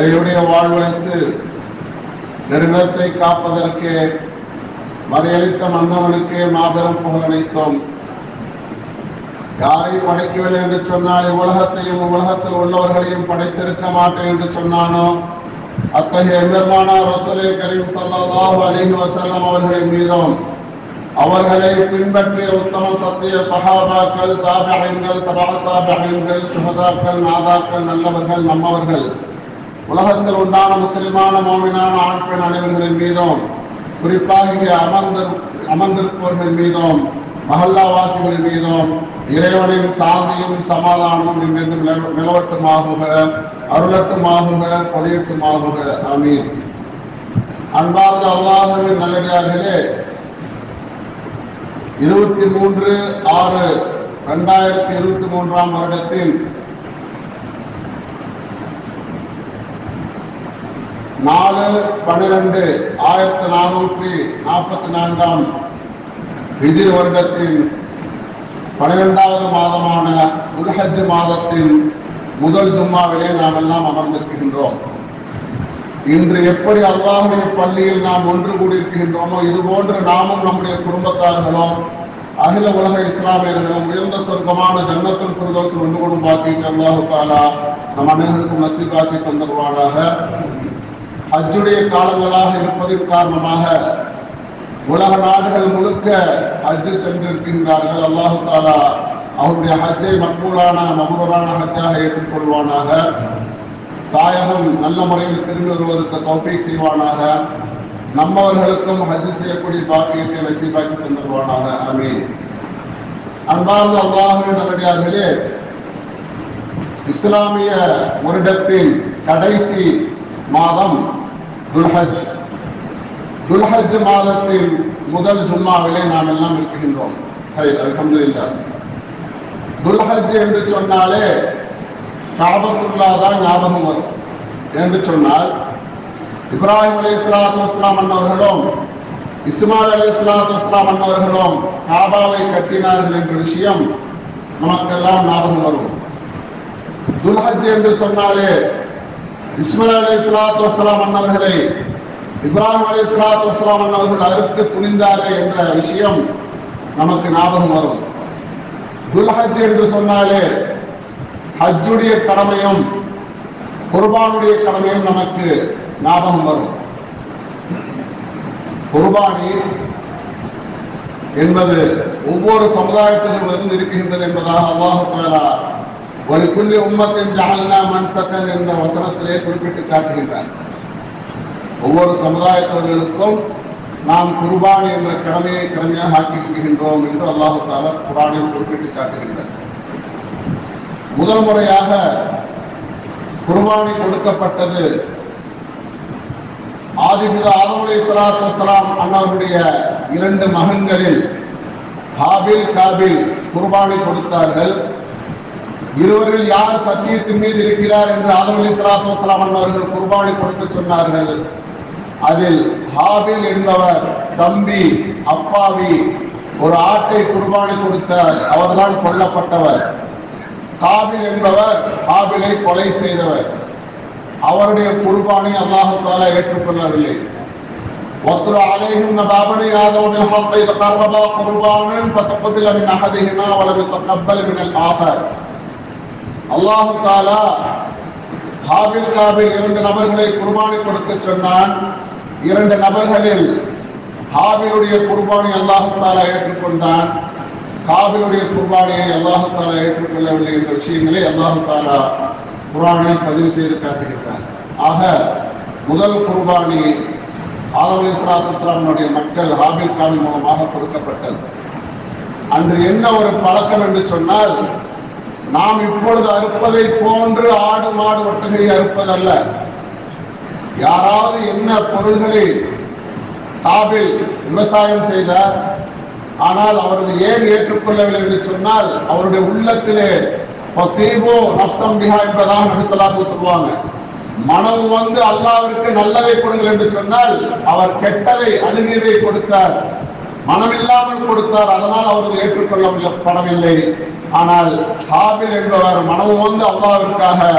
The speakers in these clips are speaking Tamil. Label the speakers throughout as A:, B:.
A: இறையுடைய வாழ்வழித்து நெடுநிலத்தை காப்பதற்கே மறையளித்த மன்னவனுக்கே மாபெரும் புகழனைத்தோம் யாரை படைக்கவில்லை என்று சொன்னால் உலகத்தையும் உலகத்தில் உள்ளவர்களையும் படைத்திருக்க மாட்டேன் என்று சொன்னானோ அத்தகைய எம்பெருமானா ரசூலே கரீம் ஸல்லல்லாஹு அலைஹி வஸல்லம் அவர்களின் மீதும் அவர்களை பின்பற்றிய உத்தம சத்திய சஹாபாக்கள் தாபியங்கள் தபா தாபியங்கள் சுகதாக்கள் நாதாக்கள் நல்லவர்கள் நம்மவர்கள் உலகத்தில் உண்டான முஸ்லிமான மோமினான ஆண் பெண் அனைவர்களின் மீதும் குறிப்பாக இங்கே அமர்ந்து அமர்ந்திருப்பவர்கள் மீதும் மஹல்லாவாசிகள் மீதும் இறைவனின் சாந்தியும் சமாதானமும் இங்கிருந்து நில- நிலவட்டுமாகுக அருளட்டுமாகுக பொழியட்டுமாகுக ஆமீன் அன்பார்ந்த அல்லாஹுவின் நல்லடியார்களே இருபத்தி மூன்று ஆறு ரெண்டாயிரத்தி இருபத்தி மூன்றாம் வருடத்தில் நாலு பன்னிரண்டு ஆயிரத்தி நானூற்றி நாற்பத்தி நான்காம் விதி வருடத்தின் பன்னிரெண்டாவது மாதமான உல்ஹஜ் மாதத்தின் முதல் ஜும்மாவிலே நாம் எல்லாம் அமர்ந்திருக்கின்றோம் இன்று எப்படி அல்லாஹுடைய பள்ளியில் நாம் ஒன்று கூடியிருக்கின்றோமோ இது போன்று நாமும் நம்முடைய குடும்பத்தார்களும் அகில உலக இஸ்லாமியர்களும் உயர்ந்த சொர்க்கமான ஜன்னத்துல் ஃபிர்தௌஸ் ஒன்று கூடும் பாக்கிட்டு அல்லாஹு தாலா நம் அனைவருக்கும் நசீபாக்கி தந்துருவானாக ஹஜ்ஜுடைய காலங்களாக இருப்பதின் காரணமாக உலக நாடுகள் முழுக்க ஹஜ்ஜு சென்றிருக்கின்றார்கள் அல்லாஹு தாலா அவருடைய ஹஜ்ஜை மக்பூலான மகுபரான ஹஜ்ஜாக ஏற்றுக்கொள்வானாக தாயகம் நல்ல முறையில் திரும்பி வருவதற்கு தௌஃபீக் செய்வானாக நம்மவர்களுக்கும் ஹஜ் செய்யக்கூடிய பாக்கியத்தை நசீபாக்கி தந்துருவானாக ஆமீன் அன்பார்ந்த அல்லாஹுவின் நல்லடியார்களே இஸ்லாமிய வருடத்தின் கடைசி மாதம் துல்ஹஜ் துல்ஹஜ் மாதத்தின் முதல் ஜும்மாவிலே நாம் எல்லாம் இருக்கின்றோம் ஹை அல்ஹம்துலில்லாஹ் துல்ஹஜ் என்று சொன்னாலே காபத்துல்லா தான் ஞாபகம் வரும் என்று சொன்னால் இப்ராஹிம் அலி இஸ்லாத்து வஸ்லாம் அன்னவர்களும் இஸ்மாயில் அலி இஸ்லாத்து வஸ்லாம் அன்னவர்களும் காபாவை கட்டினார்கள் என்ற விஷயம் நமக்கெல்லாம் ஞாபகம் வரும் துல்ஹஜ் என்று சொன்னாலே இஸ்மாயில் அலி இஸ்லாத்து வஸ்லாம் அன்னவர்களை இப்ராஹிம் அலி இஸ்லாத்து வஸ்லாம் அன்னவர்கள் அறுத்து துணிந்தார்கள் என்ற விஷயம் நமக்கு ஞாபகம் வரும் துல்ஹஜ் என்று சொன்னாலே ஹஜ்ஜுடைய கடமையும் குர்பானுடைய கடமையும் நமக்கு ஞாபகம் வரும் குர்பானி என்பது ஒவ்வொரு சமுதாயத்திலும் இருந்து இருக்கின்றது என்பதாக அல்லாஹு தாலா ஒரு புள்ளி உம்மத்தின் ஜாலனா மன்சக்கன் என்ற வசனத்திலே குறிப்பிட்டு காட்டுகின்றார் ஒவ்வொரு சமுதாயத்தவர்களுக்கும் நாம் குர்பானி என்ற கடமையை கடமையாக ஆக்கியிருக்கின்றோம் என்று அல்லாஹு தாலா குரானில் குறிப்பிட்டு காட்டுகின்றார் முதல் முறையாக குர்பானி கொடுக்கப்பட்டது ஆதிபித ஆதம் அலை சலாத்து வசலாம் அண்ணாவுடைய இரண்டு மகன்களில் ஹாபில் காபில் குர்பானி கொடுத்தார்கள் இருவரில் யார் சத்தியத்தின் மீது இருக்கிறார் என்று ஆதம் அலி சலாத்து வசலாம் அண்ணவர்கள் குர்பானி கொடுக்க சொன்னார்கள் அதில் ஹாபில் என்பவர் தம்பி அப்பாவி ஒரு ஆட்டை குர்பானி கொடுத்தார் அவர்தான் கொல்லப்பட்டவர் காபில் என்பவர் காபிலை கொலை செய்தவர் அவருடைய குர்பானை அல்லாஹு தாலா ஏற்றுக்கொள்ளவில்லை واتل عليهم نبأ بني آدم بالحق إذ قربا قربانا فتقبل من أحدهما ولم يتقبل من الآخر அல்லாஹு தாலா ஹாபில் காபில் இரண்டு நபர்களை குர்பானி கொடுக்க சொன்னான் இரண்டு நபர்களில் ஹாபிலுடைய குர்பானை அல்லாஹு தாலா ஏற்றுக்கொண்டான் காபிலுடைய குர்பானியை அல்லாஹு தாலா ஏற்றுக்கொள்ளவில்லை என்ற விஷயங்களை அல்லாஹு தாலா குர்ஆனில் பதிவு செய்து காட்டுகின்றார் ஆக முதல் குர்பானி ஆதம் அலி இஸ்லாத்து இஸ்லாமினுடைய மக்கள் ஹாபில் காபில் மூலமாக கொடுக்கப்பட்டது அன்று என்ன ஒரு பழக்கம் என்று சொன்னால் நாம் இப்பொழுது அறுப்பதை போன்று ஆடு மாடு ஒட்டகை அறுப்பதல்ல யாராவது என்ன பொருள்களை காபில் விவசாயம் செய்தார் ஆனால் அவரது ஏன் ஏற்றுக்கொள்ளவில்லை என்று சொன்னால் அவருடைய உள்ளத்திலே தீபோ நப்சம் பிஹா என்பதாக நபிசல்லாசு சொல்லுவாங்க மனம் வந்து அல்லாவிற்கு நல்லதை கொடுங்கள் என்று சொன்னால் அவர் கெட்டதை அழுகியதை கொடுத்தார் மனமில்லாமல் கொடுத்தார் அதனால் அவரது ஏற்றுக்கொள்ளப்படவில்லை ஆனால் ஹாபில் என்பவர் மனம் வந்து அல்லாவிற்காக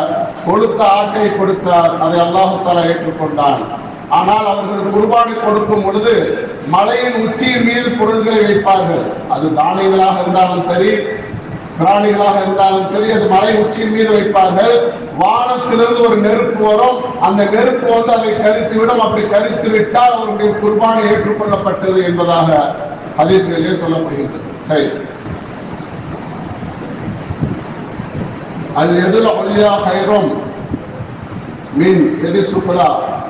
A: கொழுத்த ஆட்டை கொடுத்தார் அதை அல்லாஹு தாலா ஏற்றுக்கொண்டான் ஆனால் அவர்கள் குர்பானை கொடுக்கும் பொழுது மலையின் உச்சியின் மீது பொருள்களை வைப்பார்கள் அது தானியங்களாக இருந்தாலும் சரி பிராணிகளாக இருந்தாலும் சரி அது மலை உச்சியின் மீது வைப்பார்கள் வானத்திலிருந்து ஒரு நெருப்பு வரும் அந்த நெருப்பு வந்து அதை கரித்து விடும் அப்படி கரித்து விட்டால் அவருடைய குர்பானை ஏற்றுக்கொள்ளப்பட்டது என்பதாக ஹதீஸ்களிலே சொல்லப்படுகின்றது சரி அல் எதில் ஒல்லியா ஹைரம் மின் எது சுஃபலா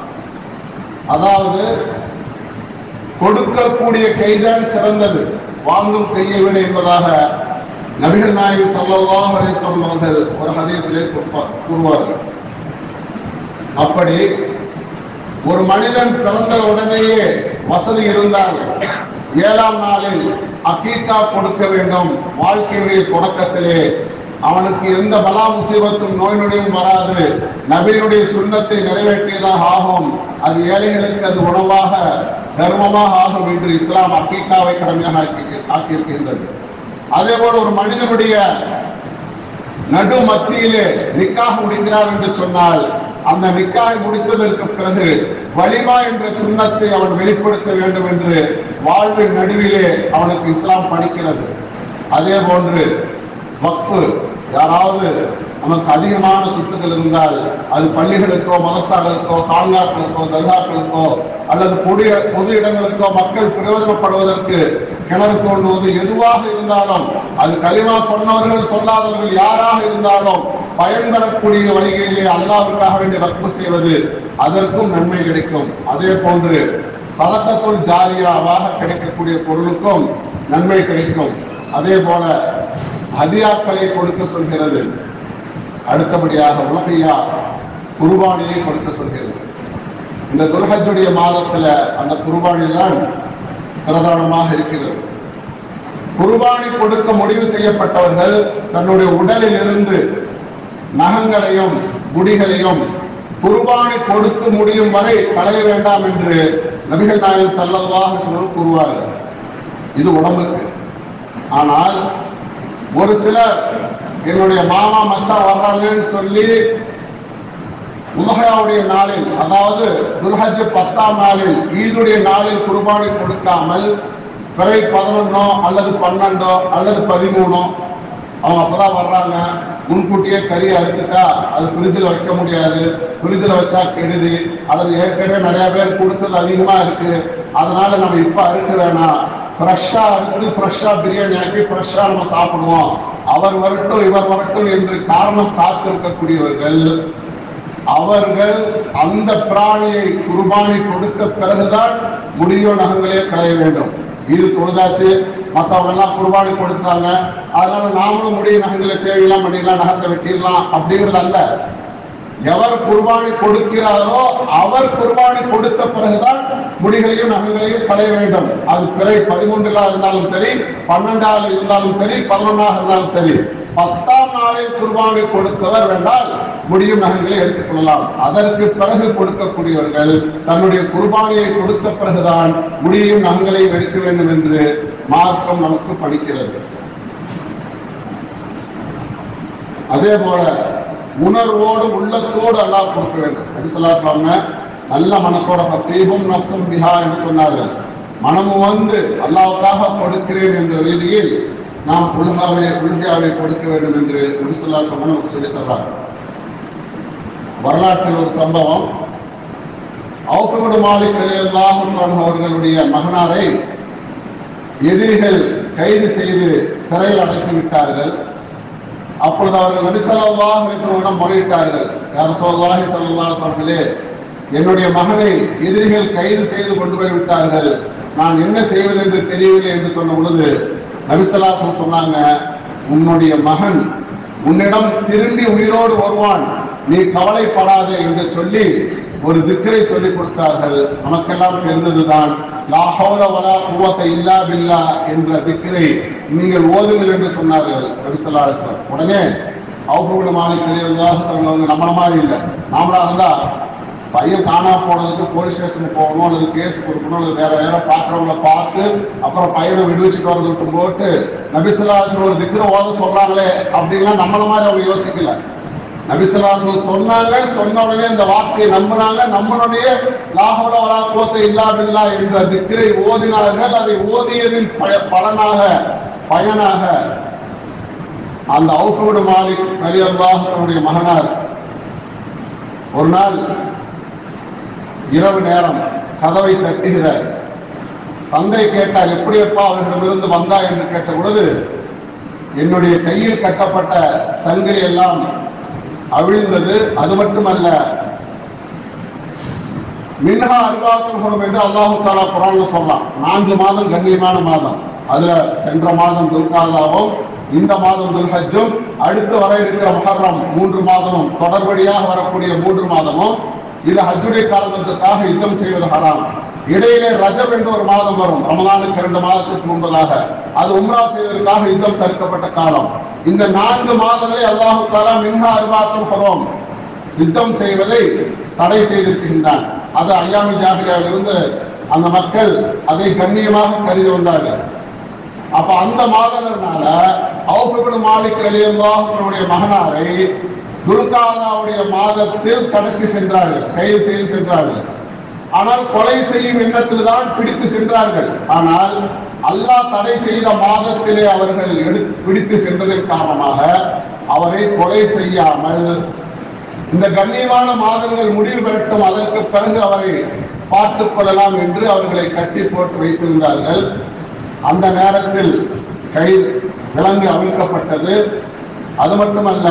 A: அதாவது கொடுக்கக்கூடிய கைதான் சிறந்தது வாங்கும் கையை விட என்பதாக நபிகள் நாயகம் ஸல்லல்லாஹு அலைஹி வஸல்லம் அவர்கள் ஒரு ஹதீஸிலே கூறுவா- கூறுவார்கள் அப்படி ஒரு மனிதன் பிறந்த உடனேயே வசதி இருந்தால் ஏழாம் நாளில் அக்கீக்கா கொடுக்க வேண்டும் வாழ்க்கையுடைய தொடக்கத்திலே அவனுக்கு எந்த பலா முசீபத்தும் நோய் நொடியும் வராது நபியினுடைய சுண்ணத்தை நிறைவேற்றியதாக ஆகும் அது ஏழைகளுக்கு அது உணவாக தர்மமாக ஆகும் என்று இஸ்லாம் அக்கீக்காவை கடமையாக ஆக்கி ஆக்கியிருக்கின்றது அதே போல ஒரு மனிதனுடைய நடு மத்தியிலே நிக்காக முடிக்கிறார் என்று சொன்னால் அந்த நிக்காய் முடித்ததற்கு பிறகு வலிமா என்ற சுண்ணத்தை அவன் வெளிப்படுத்த வேண்டும் என்று வாழ்வின் நடுவிலே அவனுக்கு இஸ்லாம் பணிக்கிறது அதே போன்று வக்ஃபு யாராவது நமக்கு அதிகமான சொத்துக்கள் இருந்தால் அது பள்ளிகளுக்கோ மதரசாக்களுக்கோ காங்காக்களுக்கோ தர்காக்களுக்கோ அல்லது பொது பொது இடங்களுக்கோ மக்கள் பிரயோஜனப்படுவதற்கு கிணறு தோண்டுவது எதுவாக இருந்தாலும் அது களிமா சொன்னவர்கள் சொல்லாதவர்கள் யாராக இருந்தாலும் பயன் பெறக்கூடிய வழிகளிலே அல்லாவுக்காக வேண்டி வக்ஃபு செய்வது அதற்கும் நன்மை கிடைக்கும் அதே போன்று சதக்கத்துள் ஜாரியாவாக கிடைக்கக்கூடிய பொருளுக்கும் நன்மை கிடைக்கும் அதே போல ஹதியாக்களை கொடுக்க சொல்கிறது அடுத்தபடியாக உலகையா குர்பானியை கொடுக்க சொல்கிறது இந்த துல்ஹஜுடைய மாதத்துல அந்த குர்பானி தான் பிரதானமாக இருக்கிறது குர்பானி கொடுக்க முடிவு செய்யப்பட்டவர்கள் தன்னுடைய உடலில் இருந்து நகங்களையும் முடிகளையும் குர்பானி கொடுத்து முடியும் வரை களைய வேண்டாம் என்று நபிகள் நாயகம் ஸல்லல்லாஹு அலைஹி வஸல்லம் கூறுவார்கள் இது உடம்புக்கு ஆனால் ஒரு சிலர் என்னுடைய மாமா மச்சான் வர்றாங்கன்னு சொல்லி உலகாவுடைய நாளில் அதாவது துல்ஹஜ் பத்தாம் நாளில் ஈதுடைய நாளில் குர்பானி கொடுக்காமல் பிறை பதினொன்னோ அல்லது பன்னெண்டோ அல்லது பதிமூணோ அவங்க அப்பதான் வர்றாங்க முன்கூட்டியே கறி அறுத்துட்டா அது ஃப்ரிட்ஜில் வைக்க முடியாது ஃப்ரிட்ஜில் வச்சா கெடுதி அல்லது ஏற்கனவே நிறைய பேர் கொடுத்தது அதிகமா இருக்கு அதனால நம்ம இப்ப அறுக்க வேணாம் ஃப்ரெஷ்ஷா அறுத்து ஃப்ரெஷ்ஷா பிரியாணி ஆக்கி ஃப்ரெஷ்ஷா நம்ம சாப்பிடுவோம் அவர் வரட்டும் இவர் வரட்டும் என்று காரணம் காத்திருக்கக்கூடியவர்கள் அவர்கள் அந்த பிராணியை குர்பானி கொடுத்த பிறகுதான் முடியோ நகங்களே களைய வேண்டும் இது தொழுதாச்சு மற்றவங்க எல்லாம் குர்பானி கொடுத்தாங்க அதனால நாமளும் முடிய நகங்களை சேவையெல்லாம் பண்ணிடலாம் நகத்தை வெட்டிடலாம் அப்படிங்கிறது அல்ல எவர் குர்பானி கொடுக்கிறாரோ அவர் குர்பானி கொடுத்த பிறகுதான் முடிகளையும் நகங்களையும் களைய வேண்டும் அது பிறை பதிமூன்றிலா இருந்தாலும் சரி பன்னெண்டாவது இருந்தாலும் சரி பதினொன்றாக இருந்தாலும் சரி பத்தாம் நாளில் குர்பானி கொடுத்தவர் வேண்டால் முடியும் நகங்களை எடுத்துக் கொள்ளலாம் அதற்கு பிறகு கொடுக்கக்கூடியவர்கள் தன்னுடைய குர்பானியை கொடுத்த பிறகுதான் முடியும் நகங்களையும் எடுக்க வேண்டும் என்று மார்க்கம் நமக்கு பணிக்கிறது அதே போல உணர்வோடு உள்ளத்தோடு அல்லாஹ் கொடுக்க வேண்டும் அடிசலா சொன்ன நல்ல மனசோட தீபம் நப்சும் பிஹா என்று சொன்னார்கள் மனமும் வந்து அல்லாவுக்காக கொடுக்கிறேன் என்ற ரீதியில் நாம் உலகாவை உலகாவை கொடுக்க வேண்டும் என்று நபிசுல்லா சொன்ன நமக்கு சொல்லித் தர்றார் வரலாற்றில் ஒரு சம்பவம் அவுக்ககுடு மாலிக் அல்லாஹும் அவர்களுடைய மகனாரை எதிரிகள் கைது செய்து சிறையில் அடைத்து விட்டார்கள் அப்பொழுது அவர்கள் நபி ஸல்லல்லாஹு அலைஹி வஸல்லம் முறையிட்டார்கள் யார் ஸல்லல்லாஹு ஸல்லல்லாஹு அவர்களே என்னுடைய மகனை எதிரிகள் கைது செய்து கொண்டு போய் விட்டார்கள் நான் என்ன செய்வது என்று தெரியவில்லை என்று சொன்ன பொழுது நபி ஸல்லல்லாஹு அலைஹி வஸல்லம் சொன்னாங்க உன்னுடைய மகன் உன்னிடம் திரும்பி உயிரோடு வருவான் நீ கவலைப்படாதே என்று சொல்லி ஒரு திக்கரை சொல்லிக் கொடுத்தார்கள் நமக்கெல்லாம் தெரிந்ததுதான் லா ஹவுல வலா குவத்த இல்லா பில்லா என்ற திக்கரை நீங்கள் ஓதுங்கள் என்று சொன்னார்கள் நபி ஸல்லல்லாஹு அலைஹி வஸல்லம் உடனே அவுபுகுல மாலிக் தெரியாதாக தவங்க நம்மள மாதிரி இல்லை நாமளா இருந்தா பையன் காணா போனதுக்கு போலீஸ் ஸ்டேஷனுக்கு போகணும் அல்லது கேஸ் கொடுக்கணும் அல்லது வேற வேற பாக்குறவங்கள பார்த்து அப்புறம் பையனை விடுவிச்சுட்டு வரது விட்டு போட்டு நபிசுல்லா ஒரு திக்கிற ஓத சொல்றாங்களே அப்படின்லாம் நம்மள மாதிரி அவங்க யோசிக்கல நபிசல்லாசன் சொன்னாங்க சொன்ன உடனே இந்த வார்த்தையை நம்பினாங்க நம்பினுடைய லாகோல வரா கோத்தை இல்லாவில்லா என்ற திக்கரை ஓதினார்கள் அதை ஓதியதின் ப- பலனாக பயனாக அந்த அவுஃபோடு மாலிக் அலி அல்லாஹ் தன்னுடைய மகனார் ஒரு நாள் இரவு நேரம் கதவை தட்டுகிறார் தந்தை கேட்டார் எப்படியப்பா அவர்களிடமிருந்து வந்தா என்று கேட்ட பொழுது என்னுடைய கையில் கட்டப்பட்ட சங்கிலி எல்லாம் அவிழ்ந்தது அது மட்டுமல்ல மின்ஹா அருவாக்கம் என்று அல்லாஹு தாலா குரான்ல சொல்லலாம் நான்கு மாதம் கண்ணியமான மாதம் அதுல சென்ற மாதம் துல்காதாவும் இந்த மாதம் துல்ஹஜ்ஜும் அடுத்து வர இருக்கிற மஹர்ரம் மூன்று மாதமும் தொடர்படியாக வரக்கூடிய மூன்று மாதமும் இது ஹஜ்ஜுடைய காலத்திற்காக யுத்தம் செய்வது ஹராம் இடையிலே ரஜப் என்று ஒரு மாதம் வரும் ரமலானுக்கு இரண்டு மாதத்துக்கு முன்பதாக அது உம்ரா செய்வதற்காக யுத்தம் தடுக்கப்பட்ட காலம் இந்த நான்கு மாதங்களை அல்லாஹு தாலா மின்ஹா அருவாக்கம் ஹரோம் யுத்தம் செய்வதை தடை செய்திருக்கின்றான் அது ஐயாமி ஜாகிரியாவிலிருந்து அந்த மக்கள் அதை கண்ணியமாக கருதி வந்தார்கள் அப்ப அந்த மாதங்கள்னால அவுபிபுல் மாலிக் அலியல்லாஹுடைய மகனாரை துல்காதாவுடைய மாதத்தில் கடத்தி சென்றார்கள் கைது செய்து சென்றார்கள் ஆனால் கொலை செய்யும் எண்ணத்தில் தான் பிடித்து சென்றார்கள் ஆனால் அல்லாஹ் தடை செய்த மாதத்திலே அவர்கள் எடு பிடித்து சென்றதன் காரணமாக அவரை கொலை செய்யாமல் இந்த கண்ணியமான மாதங்கள் முடிவு பெறட்டும் அதற்கு பிறகு அவரை பார்த்துக் கொள்ளலாம் என்று அவர்களை கட்டி போட்டு வைத்திருந்தார்கள் அந்த நேரத்தில் கை விலங்கு அவிழ்க்கப்பட்டது அது மட்டுமல்ல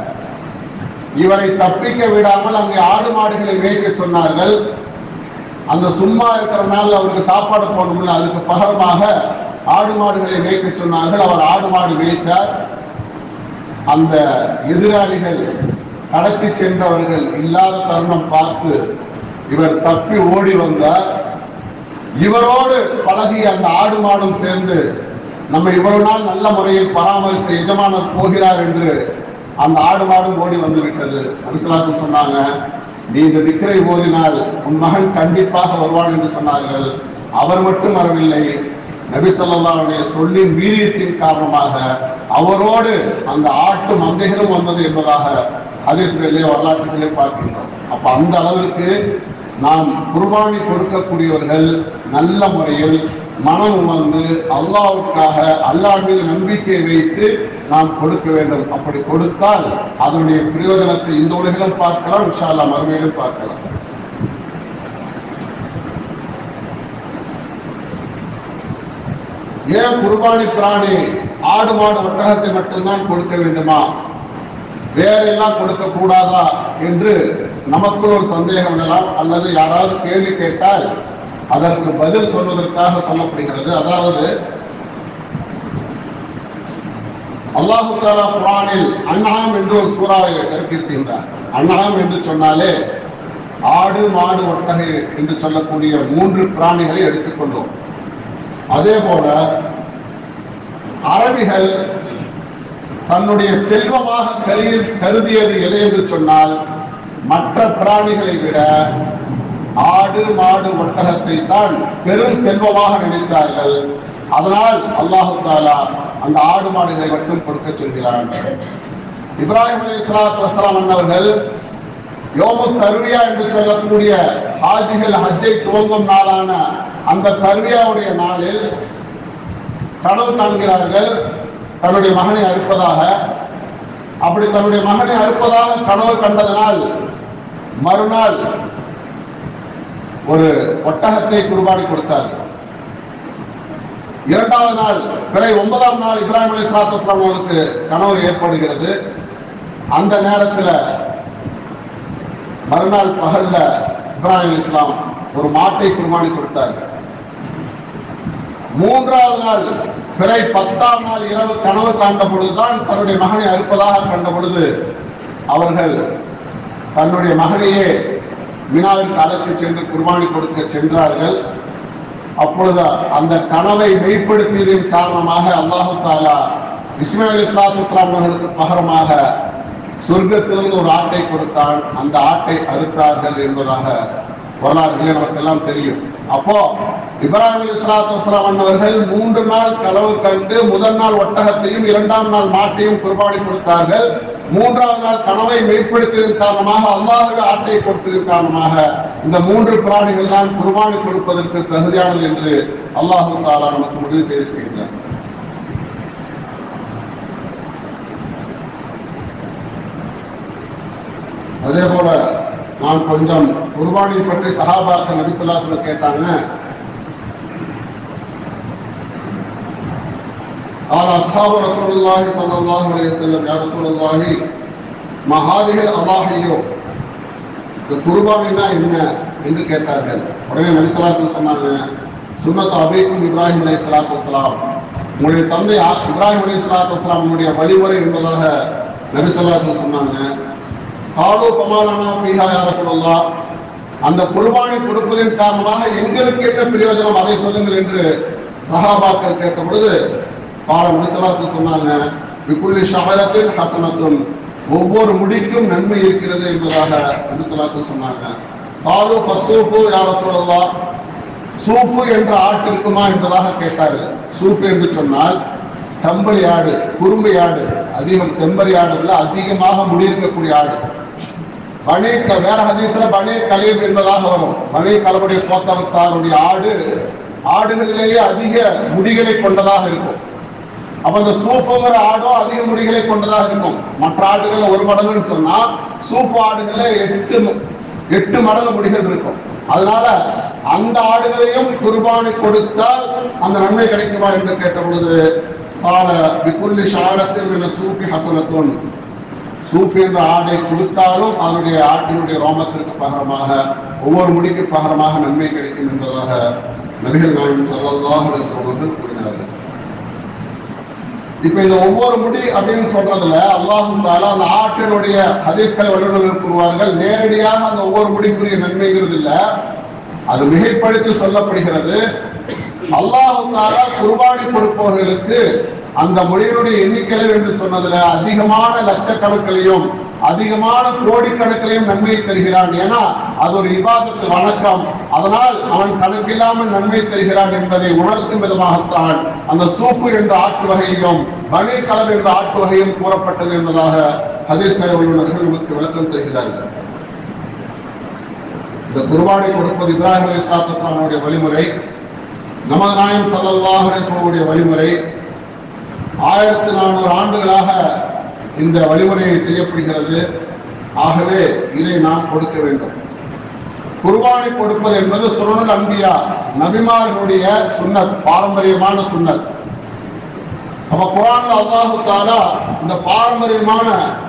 A: இவரை தப்பிக்க விடாமல் அங்கே ஆடு மாடுகளை மேய்க்க சொன்னார்கள் அந்த சும்மா இருக்கிற நாள் அவருக்கு சாப்பாடு போடணும்ல அதுக்கு பகரமாக ஆடு மாடுகளை மேய்க்க சொன்னார்கள் அவர் ஆடு மாடு மேய்த்தார் அந்த எதிராளிகள் கடத்தி சென்றவர்கள் இல்லாத தருணம் பார்த்து இவர் தப்பி ஓடி வந்தார் இவரோடு பழகிய அந்த ஆடு மாடும் சேர்ந்து நம்ம இவ்வளவு நாள் நல்ல முறையில் பராமரித்த எஜமானர் போகிறார் என்று அந்த ஆடு மாடும் ஓடி வந்து விட்டது அபிசுலாசன் சொன்னாங்க நீ இந்த திக்கரை ஓதினால் உன் மகன் கண்டிப்பாக வருவான் என்று சொன்னார்கள் அவர் மட்டும் வரவில்லை நபி ஸல்லல்லாஹுடைய சொல்லின் வீரியத்தின் காரணமாக அவரோடு அந்த ஆட்டு மந்தைகளும் வந்தது என்பதாக ஹதீஸ்களிலே வரலாற்றுகளிலே பார்க்கின்றோம் அப்ப அந்த அளவிற்கு நாம் குர்பானி கொடுக்கக்கூடியவர்கள் நல்ல முறையில் மனம் வந்து அல்லாவுக்காக அல்லாஹ் மீது நம்பிக்கை வைத்து நாம் கொடுக்க வேண்டும் அப்படி கொடுத்தால் அதனுடைய பிரயோஜனத்தை இந்த உலகிலும் பார்க்கலாம் இன்ஷா அல்லாஹ் மறுமையிலும் பார்க்கலாம் ஏன் குர்பானி பிராணி ஆடு மாடு ஒட்டகத்தை மட்டும்தான் கொடுக்க வேண்டுமா வேற எல்லாம் கொடுக்க கூடாதா என்று நமக்குள் ஒரு சந்தேகம் எழலாம் அல்லது யாராவது கேள்வி கேட்டால் அதற்கு பதில் சொல்வதற்காக சொல்லப்படுகிறது அதாவது அல்லாஹு தாலா குரானில் அன்னாம் என்று ஒரு சூறாவை கற்பிக்கின்றார் அன்னாம் என்று சொன்னாலே ஆடு மாடு ஒட்டகை என்று சொல்லக்கூடிய மூன்று பிராணிகளை எடுத்துக்கொண்டோம் அதே போல அரபிகள் தன்னுடைய செல்வமாக கருதி கருதியது எதை என்று சொன்னால் மற்ற பிராணிகளை விட ஆடு மாடு ஒட்டகத்தை தான் பெரும் செல்வமாக நினைத்தார்கள் அதனால் அல்லாஹு தாலா அந்த ஆடு மாடுகளை மட்டும் கொடுக்க சொல்கிறான் இப்ராஹிம் அலி இஸ்லாத் வசலாம் அன்னவர்கள் யோமு தருவியா என்று சொல்லக்கூடிய ஹாஜிகள் ஹஜ்ஜை துவங்கும் நாளான அந்த தருவியாவுடைய நாளில் கனவு காண்கிறார்கள் தன்னுடைய மகனை அறுப்பதாக அப்படி தன்னுடைய மகனை அறுப்பதாக கனவு கண்டதனால் மறுநாள் ஒரு ஒட்டகத்தை குர்பானி கொடுத்தார் இரண்டாவது நாள் பிறை ஒன்பதாம் நாள் இப்ராஹிம் அலி சலாத்து அவர்களுக்கு கனவு ஏற்படுகிறது அந்த நேரத்தில் மறுநாள் பகல்ல இப்ராஹிம் அலி இஸ்லாம் ஒரு மாட்டை குர்பானி கொடுத்தார் மூன்றாவது நாள் பிறை பத்தாம் நாள் இரவு கனவு காண்ட பொழுதுதான் தன்னுடைய மகனை அறுப்பதாக கண்ட பொழுது அவர்கள் தன்னுடைய மகனையே வினாவிற்கு அழைத்து சென்று குர்பானி கொடுக்க சென்றார்கள் அப்பொழுது அந்த கனவை மெய்ப்படுத்தியதின் காரணமாக அல்லாஹு தாலா இஸ்மாயில் இஸ்லாத்து இஸ்லாம் அவர்களுக்கு பகரமாக சொர்க்கத்திலிருந்து ஒரு ஆட்டை கொடுத்தான் அந்த ஆட்டை அறுத்தார்கள் என்பதாக வரலாறுகளே நமக்கெல்லாம் தெரியும் அப்போ இப்ராஹிம் இஸ்லாத்து வஸ்லாம் அவர்கள் மூன்று நாள் கனவு கண்டு முதல் நாள் ஒட்டகத்தையும் இரண்டாம் நாள் மாட்டையும் குர்பானி கொடுத்தார்கள் மூன்றாவது நாள் கனவை மெய்ப்படுத்தியதன் காரணமாக அல்லாஹுக்கு ஆட்டை கொடுத்ததன் காரணமாக இந்த மூன்று பிராணிகள் தான் குர்பானி கொடுப்பதற்கு தகுதியானது என்று அல்லாஹு தாலா நமக்கு முடிவு செய்திருக்கின்றார் அதே போல நான் கொஞ்சம் குர்பானி பற்றி சஹாபாக்கள் நபிசுல்லாஸ்ல கேட்டாங்க قال أصحاب رسول الله صلى الله عليه وسلم يا رسول الله ما هذه الأضاحي இந்த குர்பானின்னா என்ன என்று கேட்டார்கள் உடனே நபிசலாசன் சொன்னாங்க சுன்னத் அபைக்கும் இப்ராஹிம் அலை சலாத்து வசலாம் உங்களுடைய தந்தை ஆ- இப்ராஹிம் அலை சலாத்து வசலாம் உங்களுடைய வழிமுறை என்பதாக நபிசல்லாசன் சொன்னாங்க காலோ பமாலானா பீஹா யார சொல்லலாம் அந்த குர்பானி கொடுப்பதன் காரணமாக எங்களுக்கு என்ன பிரயோஜனம் அதை சொல்லுங்கள் என்று சஹாபாக்கள் கேட்ட பொழுது பால நபிசல்லாசன் சொன்னாங்க விக்குள்ளி ஷஹரத்தில் ஹசனத்துன் ஒவ்வொரு முடிக்கும் நன்மை இருக்கிறது என்பதாக நபிசல்லாசன் சொன்னாங்க காலு பசூஃபு யார சொல்லலாம் சூஃபு என்ற ஆட்டு இருக்குமா என்பதாக கேட்டார்கள் சூஃபு என்று சொன்னால் கம்பளி ஆடு குறும்பை ஆடு அதிகம் செம்பரி ஆடுல அதிகமாக முடியிருக்கக்கூடிய ஆடு பனே க- வேற ஹதீஸ்ல பனே கலீம் என்பதாக வரும் பனே கலவுடைய கோத்தரத்தாருடைய ஆடு ஆடுகளிலேயே அதிக முடிகளை கொண்டதாக இருக்கும் அப்ப அந்த சூப்புங்கிற ஆடும் அதிக முடிகளை கொண்டதாக இருக்கும் மற்ற ஆடுகள்ல ஒரு மடங்குன்னு சொன்னா சூப்பு ஆடுகள்ல எட்டு ம- எட்டு மடங்கு முடிகள் இருக்கும் அதனால அந்த ஆடுகளையும் குர்பானி கொடுத்தால் அந்த நன்மை கிடைக்குமா என்று கேட்ட பொழுது கால விக்குள்ளி ஷாரத்தில் என சூஃபி ஹசனத்துன் சூஃபி என்ற ஆடை கொடுத்தாலும் அதனுடைய ஆட்டினுடைய ரோமத்திற்கு பகரமாக ஒவ்வொரு முடிக்கு பகரமாக நன்மை கிடைக்கும் என்பதாக நபிகள் நாயகம் ஸல்லல்லாஹு அலைஹி வஸல்லம் அவர்கள் கூறினார்கள் இப்ப இந்த ஒவ்வொரு முடி அப்படின்னு சொல்றதுல அல்லாஹு தாலா அந்த ஆட்டினுடைய ஹதீஸ்களை வல்லுநர்கள் கூறுவார்கள் நேரடியாக அந்த ஒவ்வொரு முடிக்குரிய நன்மைங்கிறது இல்ல அது மிகைப்படுத்தி சொல்லப்படுகிறது அல்லாஹு தாலா குர்பானி கொடுப்பவர்களுக்கு அந்த மொழியினுடைய எண்ணிக்கையில் என்று சொன்னதுல அதிகமான லட்சக்கணக்கிலையும் அதிகமான கோடிக்கணக்கிலையும் நன்மை தருகிறான் ஏன்னா அது ஒரு இபாதத்து வணக்கம் அதனால் அவன் கணக்கில்லாமல் நன்மை தருகிறான் என்பதை உணர்த்தும் விதமாகத்தான் அந்த சூப்பு என்ற ஆட்டு வகையும் பனி கலர் என்ற ஆட்டு வகையும் கூறப்பட்டது என்பதாக ஹதீஸ் வல்லுநர்கள் நமக்கு விளக்கம் தருகிறார்கள் இந்த குர்பானை கொடுப்பது இப்ராஹிம் அலி சாத்தஸ்லாமுடைய வழிமுறை நமது நாயம் சல்லல்லாஹு அலைஹி வஸல்லம் வழிமுறை ஆயிரத்தி நானூறு ஆண்டுகளாக இந்த வழிமுறையை செய்யப்படுகிறது ஆகவே இதை நாம் கொடுக்க வேண்டும் குர்பானை கொடுப்பது என்பது சுருணல் அன்பியா நபிமார்களுடைய சுன்னத் பாரம்பரியமான சுன்னத் அப்ப குரான்ல அல்லாஹு தாலா இந்த பாரம்பரியமான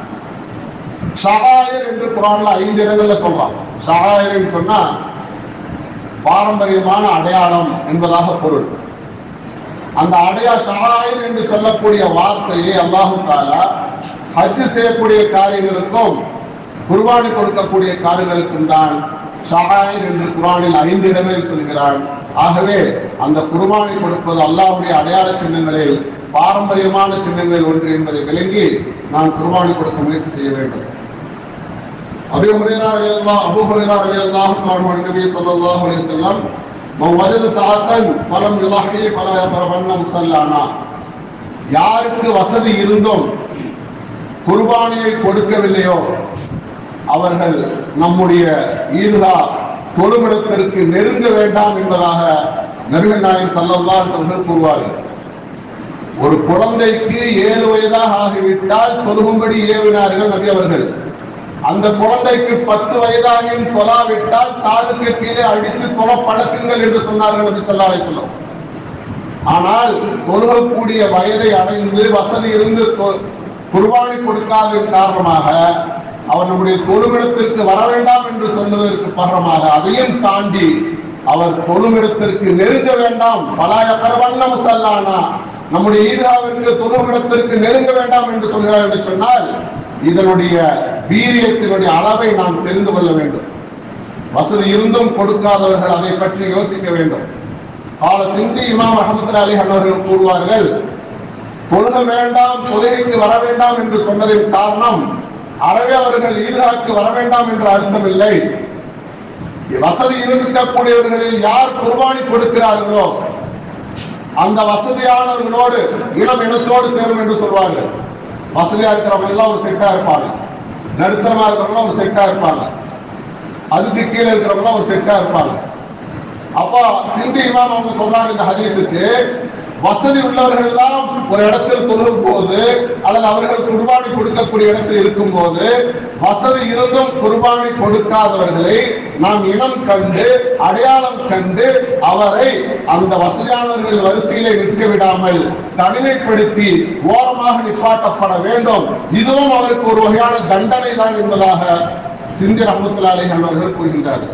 A: ஷஹாயர் என்று குரான்ல ஐந்து இடங்கள்ல சொல்றான் ஷஹாயர் சொன்னா பாரம்பரியமான அடையாளம் என்பதாக பொருள் அந்த அடையா ஷஹாயர் என்று சொல்லக்கூடிய வார்த்தையை அல்லாஹு தாலா ஹஜ் செய்யக்கூடிய காரியங்களுக்கும் குர்பானி கொடுக்கக்கூடிய காரியங்களுக்கும் தான் ஷஹாயர் என்று குர்ஆனில் ஐந்து இடங்களில் சொல்கிறான் ஆகவே அந்த குர்பானி கொடுப்பது அல்லாஹ்வுடைய அடையாள சின்னங்களில் பாரம்பரியமான சின்னங்களில் ஒன்று என்பதை விளங்கி நாம் குர்பானி கொடுக்க முயற்சி செய்ய வேண்டும் அபி ஹுரைரா ரலியல்லாஹு அபூ ஹுரைரா ரலியல்லாஹு அன்ஹு عن النبي صلى الله عليه وسلم من وجد ساعة فلم يضحي فلا يقربن مصلانا யாருக்கு வசதி இருந்தும் குர்பானியை கொடுக்கவில்லையோ அவர்கள் நம்முடைய ஈதுகா தொழுமிடத்திற்கு நெருங்க வேண்டாம் என்பதாக நபிகள் நாயகம் ஸல்லல்லாஹு அலைஹி வஸல்லம் கூறுவார்கள் ஒரு குழந்தைக்கு ஏழு வயதாக ஆகிவிட்டால் தொழுகும்படி ஏவினார்கள் நபி அவர்கள் அந்த குழந்தைக்கு பத்து வயதாகியும் தொலாவிட்டால் காலுக்கு கீழே அடித்து தொல பழக்குங்கள் என்று சொன்னார்கள் நபி ஸல்லல்லாஹு அலைஹி வஸல்லம் ஆனால் தொழுகக்கூடிய வயதை அடைந்து வசதி இருந்து தொ- குர்பானி கொடுக்காததன் காரணமாக அவர் நம்முடைய தொழுமிடத்திற்கு வர வேண்டாம் என்று சொல்வதற்கு பகரமாக அதையும் தாண்டி அவர் தொழுமிடத்திற்கு நெருங்க வேண்டாம் பலாய கரவண்ணம் சல்லானா நம்முடைய ஈதாவிற்கு தொழுமிடத்திற்கு நெருங்க வேண்டாம் என்று சொல்கிறார் என்று சொன்னால் இதனுடைய வீரியத்தினுடைய அளவை நாம் தெரிந்து கொள்ள வேண்டும் வசதி இருந்தும் கொடுக்காதவர்கள் அதை பற்றி யோசிக்க வேண்டும் கால சிந்தி இமாம் அஹமது அலி அவர்கள் கூறுவார்கள் தொழுக வேண்டாம் தொழுகைக்கு வர வேண்டாம் என்று சொன்னதின் காரணம் அறவே அவர்கள் ஈதாக்கு வர வேண்டாம் என்று அர்த்தமில்லை வசதி இருக்கக்கூடியவர்களில் யார் குர்பானி கொடுக்கிறார்களோ அந்த வசதியானவர்களோடு இளம் இனத்தோடு சேரும் என்று சொல்வார்கள் வசதியா இருக்கிறவங்க எல்லாம் ஒரு செட்டா இருப்பாங்க நடுத்தரமா இருக்கிறவங்க ஒரு செட்டா இருப்பாங்க அதுக்கு கீழே இருக்கிறவங்க ஒரு செட்டா இருப்பாங்க அப்போ சிந்தி இமாம் அவங்க சொல்றாங்க இந்த ஹதீஸுக்கு வசதி உள்ளவர்கள் எல்லாம் ஒரு இடத்தில் தொழுகும் போது அல்லது அவர்கள் குர்பானி கொடுக்கக்கூடிய இடத்தில் இருக்கும் போது வசதி இருந்தும் குர்பானி கொடுக்காதவர்களை நாம் இனம் கண்டு அடையாளம் கண்டு அவரை அந்த வசதியானவர்கள் வரிசையிலே நிற்க விடாமல் தனிமைப்படுத்தி ஓரமாக நிப்பாட்டப்பட வேண்டும் இதுவும் அவருக்கு ஒரு வகையான தண்டனை தான் என்பதாக சிந்தி ரஹமத்துல்லாஹி அவர்கள் கூறுகின்றார்கள்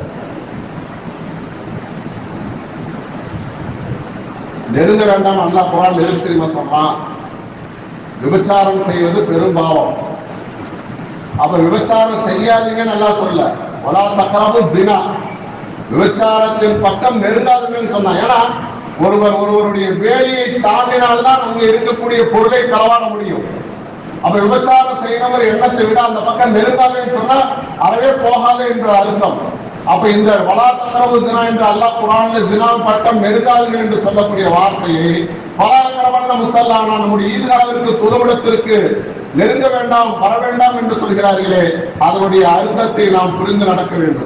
A: நெருங்க வேண்டாம் அல்லாஹ் குரான் எதுக்கு தெரியுமா சொன்னான் விபச்சாரம் செய்வது பெரும் பாவம் அப்ப விபச்சாரம் செய்யாதீங்கன்னு நல்லா சொல்ல வலா தக்கரவு ஜினா விபச்சாரத்தின் பக்கம் நெருங்காதுங்கன்னு சொன்னான் ஏன்னா ஒருவர் ஒருவருடைய வேலையை தாண்டினால்தான் அங்க இருக்கக்கூடிய பொருளை களவாட முடியும் அப்ப விபச்சாரம் செய்யறவர் எண்ணத்தை விட அந்த பக்கம் நெருங்காதுன்னு சொன்னா அறவே போகாது என்ற அர்த்தம் அப்ப இந்த வலாத்தரவு ஜினா என்று அல்லாஹ் குரான்ல ஜினா பட்டம் நெருங்காதுகள் என்று சொல்லக்கூடிய வார்த்தையை பலாகரவண்ண முசல்லானா நம்முடைய ஈதுகாவிற்கு துறவிடத்திற்கு நெருங்க வேண்டாம் வர வேண்டாம் என்று சொல்கிறார்களே அதனுடைய அர்த்தத்தை நாம் புரிந்து நடக்க வேண்டும்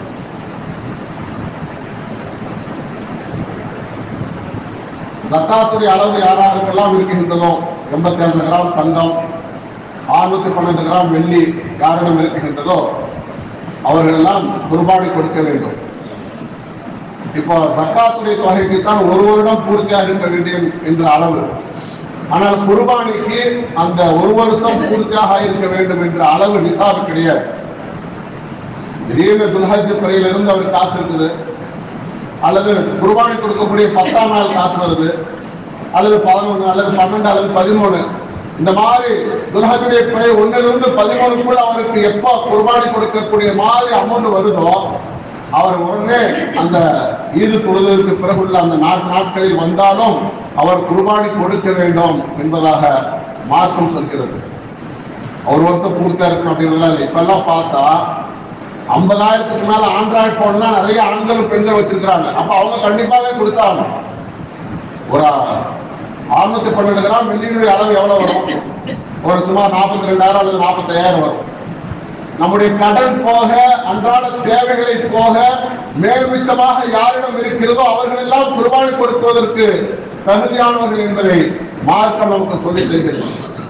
A: சக்காத்துடைய அளவு யாராருக்கெல்லாம் இருக்கின்றதோ எண்பத்தி ரெண்டு கிராம் தங்கம் ஆறுநூத்தி பன்னெண்டு கிராம் வெள்ளி யாரிடம் இருக்கின்றதோ அவர்கள் எல்லாம் குர்பானி கொடுக்க வேண்டும் இப்போ சக்காத்துடைய தொகைக்கு தான் ஒரு வருடம் பூர்த்தியாக இருக்க வேண்டும் என்ற அளவு ஆனால் குர்பானிக்கு அந்த ஒரு வருஷம் பூர்த்தியாக இருக்க வேண்டும் என்ற அளவு நிசாபு கிடையாது திடீர்னு துல்ஹஜ் பிறையில இருந்து அவர் காசு இருக்குது அல்லது குர்பானி கொடுக்கக்கூடிய பத்தாம் நாள் காசு வருது அல்லது பதினொன்று அல்லது பன்னெண்டு அல்லது பதிமூணு இந்த மாதிரி துல்ஹஜுடைய பிழை ஒன்னிலிருந்து பதிமூணுக்குள்ள அவருக்கு எப்போ குர்பானி கொடுக்கக்கூடிய மாதிரி அமௌண்ட் வருதோ அவர் உடனே அந்த ஈது தொழுதற்கு பிறகுள்ள அந்த நான்கு நாட்களில் வந்தாலும் அவர் குர்பானி கொடுக்க வேண்டும் என்பதாக மார்க்கம் சொல்கிறது ஒரு வருஷம் பூர்த்தியா இருக்கணும் அப்படின்றதுலாம் இல்லை இப்பெல்லாம் பார்த்தா ஐம்பதாயிரத்துக்கு மேல ஆண்ட்ராய்டு போன்லாம் நிறைய ஆண்கள் பெண்கள் வச்சிருக்கிறாங்க அப்ப அவங்க கண்டிப்பாவே கொடுத்தாங்க ஒரு அறுநூத்தி பன்னெண்டு கிராம் வெள்ளியினுடைய அளவு எவ்வளவு வரும் ஒரு சுமார் நாற்பத்தி ரெண்டாயிரம் அல்லது நாற்பத்தையாயிரம் வரும் நம்முடைய கடன் போக அன்றாட தேவைகளை போக மேல் மிச்சமாக யாரிடம் இருக்கிறதோ அவர்கள் எல்லாம் குர்பானி கொடுப்பதற்கு தகுதியானவர்கள் என்பதை மார்க்கம் நமக்கு சொல்லித் தருகிறது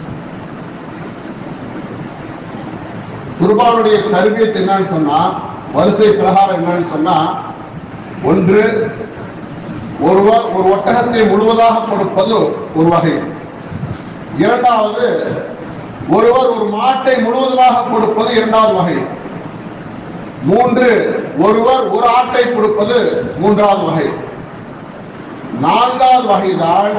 A: குர்பானுடைய தருவியத் என்னன்னு சொன்னா வரிசை பிரகாரம் என்னன்னு சொன்னா ஒன்று ஒருவர் ஒரு ஒட்டகத்தை முழுவதாக கொடுப்பது ஒரு வகை இரண்டாவது ஒருவர் ஒரு மாட்டை முழுவதுமாக கொடுப்பது இரண்டாவது வகை மூன்று ஒருவர் ஒரு ஆட்டை கொடுப்பது மூன்றாவது வகை நான்காவது வகைதான்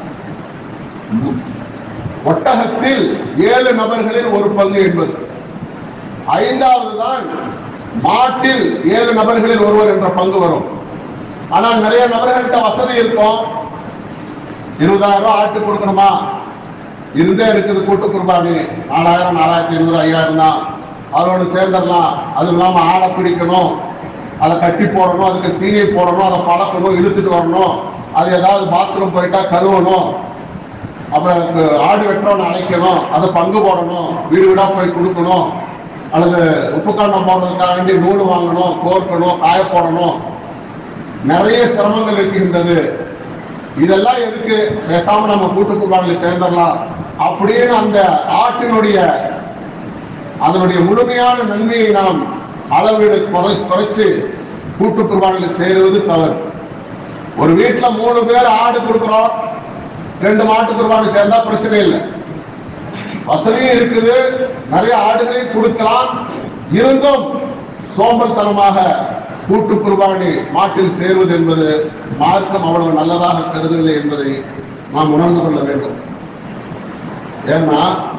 A: ஒட்டகத்தில் ஏழு நபர்களில் ஒரு பங்கு என்பது ஐந்தாவது தான் மாட்டில் ஏழு நபர்களில் ஒருவர் என்ற பங்கு வரும் ஆனால் நிறைய நபர்கள்ட்ட வசதி இருக்கும் இருபதாயிரம் ரூபாய் ஆட்டு கொடுக்கணுமா இருந்தே இருக்குது கூட்டு குர்பானி நாலாயிரம் நாலாயிரத்தி ஐநூறு ஐயாயிரம் தான் அதோடு சேர்ந்துடலாம் அது இல்லாம ஆடை பிடிக்கணும் அதை கட்டி போடணும் அதுக்கு தீனி போடணும் அதை பழக்கணும் இழுத்துட்டு வரணும் அது ஏதாவது பாத்ரூம் போயிட்டா கழுவணும் அப்புறம் அதுக்கு ஆடு வெட்டுறவனை அழைக்கணும் அதை பங்கு போடணும் வீடு வீடா போய் கொடுக்கணும் அல்லது உப்புக்காண்டம் போடுறதுக்காக வேண்டி நூல் வாங்கணும் கோர்க்கணும் காய போடணும் நிறைய சிரமங்கள் இருக்கின்றது இதெல்லாம் எதுக்கு பேசாம நம்ம கூட்டு குர்பானில் சேர்ந்துடலாம் அப்படின்னு அந்த ஆட்டினுடைய அதனுடைய முழுமையான நன்மையை நாம் அளவீடு குறை குறைச்சு கூட்டு குர்பானில் சேருவது தவறு ஒரு வீட்டுல மூணு பேர் ஆடு கொடுக்குறோம் ரெண்டு மாட்டு குர்பானி சேர்ந்தா பிரச்சனை இல்லை வசதியும் இருக்குது நிறைய ஆடுகளையும் கொடுக்கலாம் இருந்தும் சோம்பல்தனமாக கூட்டு குர்பானி மாட்டில் சேருவது என்பது மார்க்கம் அவ்வளவு நல்லதாக கருதவில்லை என்பதை நாம் உணர்ந்து கொள்ள வேண்டும் ஏன்னா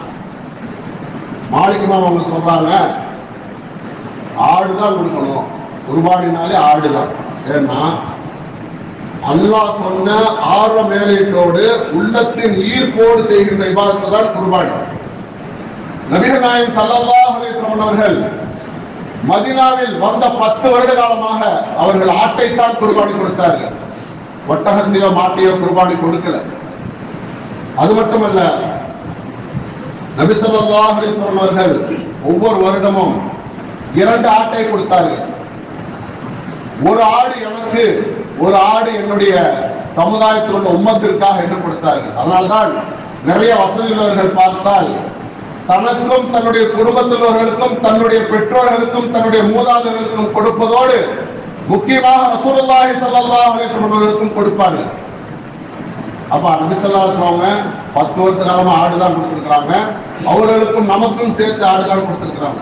A: மாளிகமா அவங்க சொல்றாங்க ஆடுதான் கொடுக்கணும் குர்பானினாலே ஆடுதான் ஏன்னா அல்லாஹ் சொன்ன ஆர்வ மேலீட்டோடு உள்ளத்தின் ஈர்ப்போடு செய்கின்ற விவாதத்தை தான் குர்பானி நபிகள் நாயகம் ஸல்லல்லாஹு அலைஹி வஸல்லம் அவர்கள் மதீனாவில் வந்த பத்து வருட காலமாக அவர்கள் ஆட்டைத்தான் குர்பானி கொடுத்தார்கள் ஒட்டகத்தையோ மாட்டையோ குர்பானி கொடுக்கல அது மட்டுமல்ல நபி ஸல்லல்லாஹு அலைஹி வஸல்லம் அவர்கள் ஒவ்வொரு வருடமும் இரண்டு ஆட்டை கொடுத்தார்கள் ஒரு ஆடு எனக்கு ஒரு ஆடு என்னுடைய சமுதாயத்தில் உள்ள உம்மத்திற்காக என்று கொடுத்தார்கள் அதனால்தான் நிறைய வசதி உள்ளவர்கள் பார்த்தால் தனக்கும் தன்னுடைய குடும்பத்தில் உள்ளவர்களுக்கும் தன்னுடைய பெற்றோர்களுக்கும் தன்னுடைய மூதாதையர்களுக்கும் கொடுப்பதோடு முக்கியமாக ரசூலுல்லாஹி ஸல்லல்லாஹு அலைஹி வஸல்லம் அவர்களுக்கும் கொடுப்பார்கள் அப்ப நபி ஸல்லல்லாஹு அலைஹி வஸல்லம் பத்து வருஷ காலமா ஆடு தான் கொடுத்திருக்காங்க அவர்களுக்கும் நமக்கும் சேர்த்து ஆடு தான் கொடுத்திருக்காங்க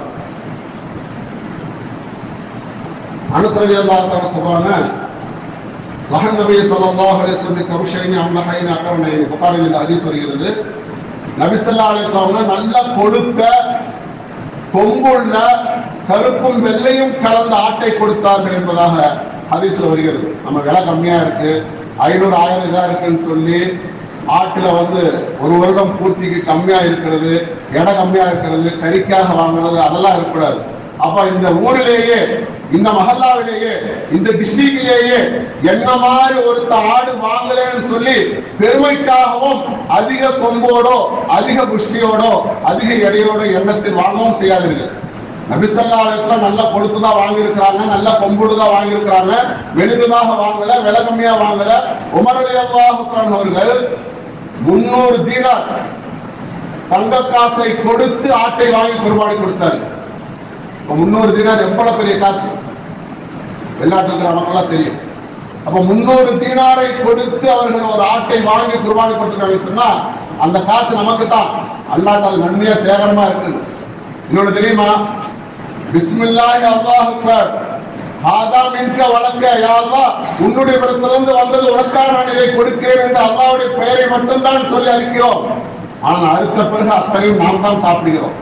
A: அனுசரவி அல்லாஹ் சொல்றாங்க லஹன் நபி ஸல்லல்லாஹு அலைஹி வஸல்லம் கருஷைனி அம்லஹைனி அகரணைனி புகாரில் ஹதீஸ் வருகிறது நபி ஸல்லல்லாஹு அலைஹி வஸல்லம் நல்ல கொழுத்த கொம்புள்ள கருப்பும் வெள்ளையும் கலந்த ஆட்டை கொடுத்தார்கள் என்பதாக ஹதீஸ்ல வருகிறது நம்ம விலை கம்மியா இருக்கு ஐநூறு ஆயிரம் இதா இருக்குன்னு சொல்லி ஆட்டுல வந்து ஒரு வருடம் பூர்த்திக்கு கம்மியா இருக்கிறது எடை கம்மியா இருக்கிறது கறிக்காக வாங்குறது அதெல்லாம் இருக்கக்கூடாது அப்ப இந்த ஊரிலேயே இந்த மஹல்லாவிலேயே இந்த டிஸ்ட்ரிக்ட்லேயே என்ன மாதிரி ஒருத்த ஆடு வாங்கலன்னு சொல்லி பெருமைக்காகவும் அதிக கொம்போடோ அதிக புஷ்டியோடோ அதிக எடையோட எண்ணத்தில் வாங்கவும் செய்யாதீர்கள் நபிசல்லா அலிஸ்லாம் நல்ல கொழுப்பு தான் வாங்கியிருக்கிறாங்க நல்ல கொம்புடு தான் வாங்கியிருக்கிறாங்க மெலிதுதாக வாங்கல விலை கம்மியா வாங்கல உமரலி அல்லாஹுக்கான் அவர்கள் முன்னூறு தீனார் தங்க காசை கொடுத்து ஆட்டை வாங்கி குர்பானி கொடுத்தார் இப்ப முன்னூறு தீனார் எவ்வளவு பெரிய காசு வெளிநாட்டில் இருக்கிற நமக்கெல்லாம் தெரியும் அப்ப முன்னூறு தீனாரை கொடுத்து அவர்கள் ஒரு ஆட்டை வாங்கி குர்பானி கொடுத்துருக்காங்கன்னு சொன்னா அந்த காசு நமக்கு தான் அல்லாட்ட அது நன்மையா சேகரமா இருக்குது இன்னொன்னு தெரியுமா பிஸ்மில்லாஹி அல்லாஹ் அக்பர் ஹாதா மின்க வழங்க யா அல்லாஹ் உன்னுடைய இடத்திலிருந்து வந்தது உனக்காக நான் இதை கொடுக்கிறேன் என்று அல்லாஹ்வுடைய பெயரை மட்டும்தான் சொல்லி அறிக்கிறோம் ஆனால் அடுத்த பிறகு அத்தனையும் நாம் தான் சாப்பிடுகிறோம்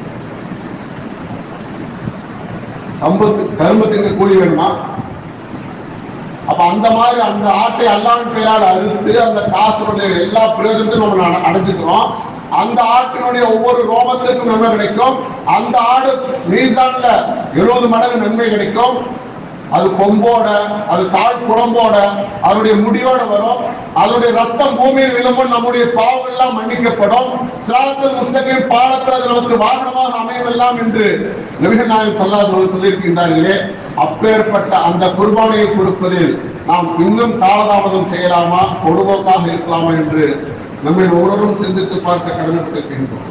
A: கம்பு கரும்பு திங்க கூலி வேணுமா அப்ப அந்த மாதிரி அந்த ஆட்டை அல்லாஹ்வின் பெயரால் அறுத்து அந்த காசுடைய எல்லா பிரயோஜனத்தையும் நம்ம அட- அடைஞ்சுக்கிறோம் அந்த ஆட்டினுடைய ஒவ்வொரு ரோமத்துக்கும் நன்மை கிடைக்கும் அந்த ஆடு மீசான்ல எழுபது மடங்கு நன்மை கிடைக்கும் அது கொம்போட அது கால் குழம்போட அதனுடைய முடியோட வரும் அதனுடைய ரத்தம் பூமியில் விழும்போது நம்முடைய பாவம் எல்லாம் மன்னிக்கப்படும் சிராத்தில் முஸ்லிமின் பாலத்தில் அது நமக்கு வாகனமாக அமையவெல்லாம் என்று நபிகள் நாயகம் சல்லாஹ் சொல்லியிருக்கின்றார்களே அப்பேற்பட்ட அந்த குர்பானையை கொடுப்பதில் நாம் இன்னும் காலதாமதம் செய்யலாமா பொடுபோக்காக இருக்கலாமா என்று நம்மை ஒவ்வொருவரும் சிந்தித்து பார்க்க கடமைப்பட்டிருக்கின்றோம்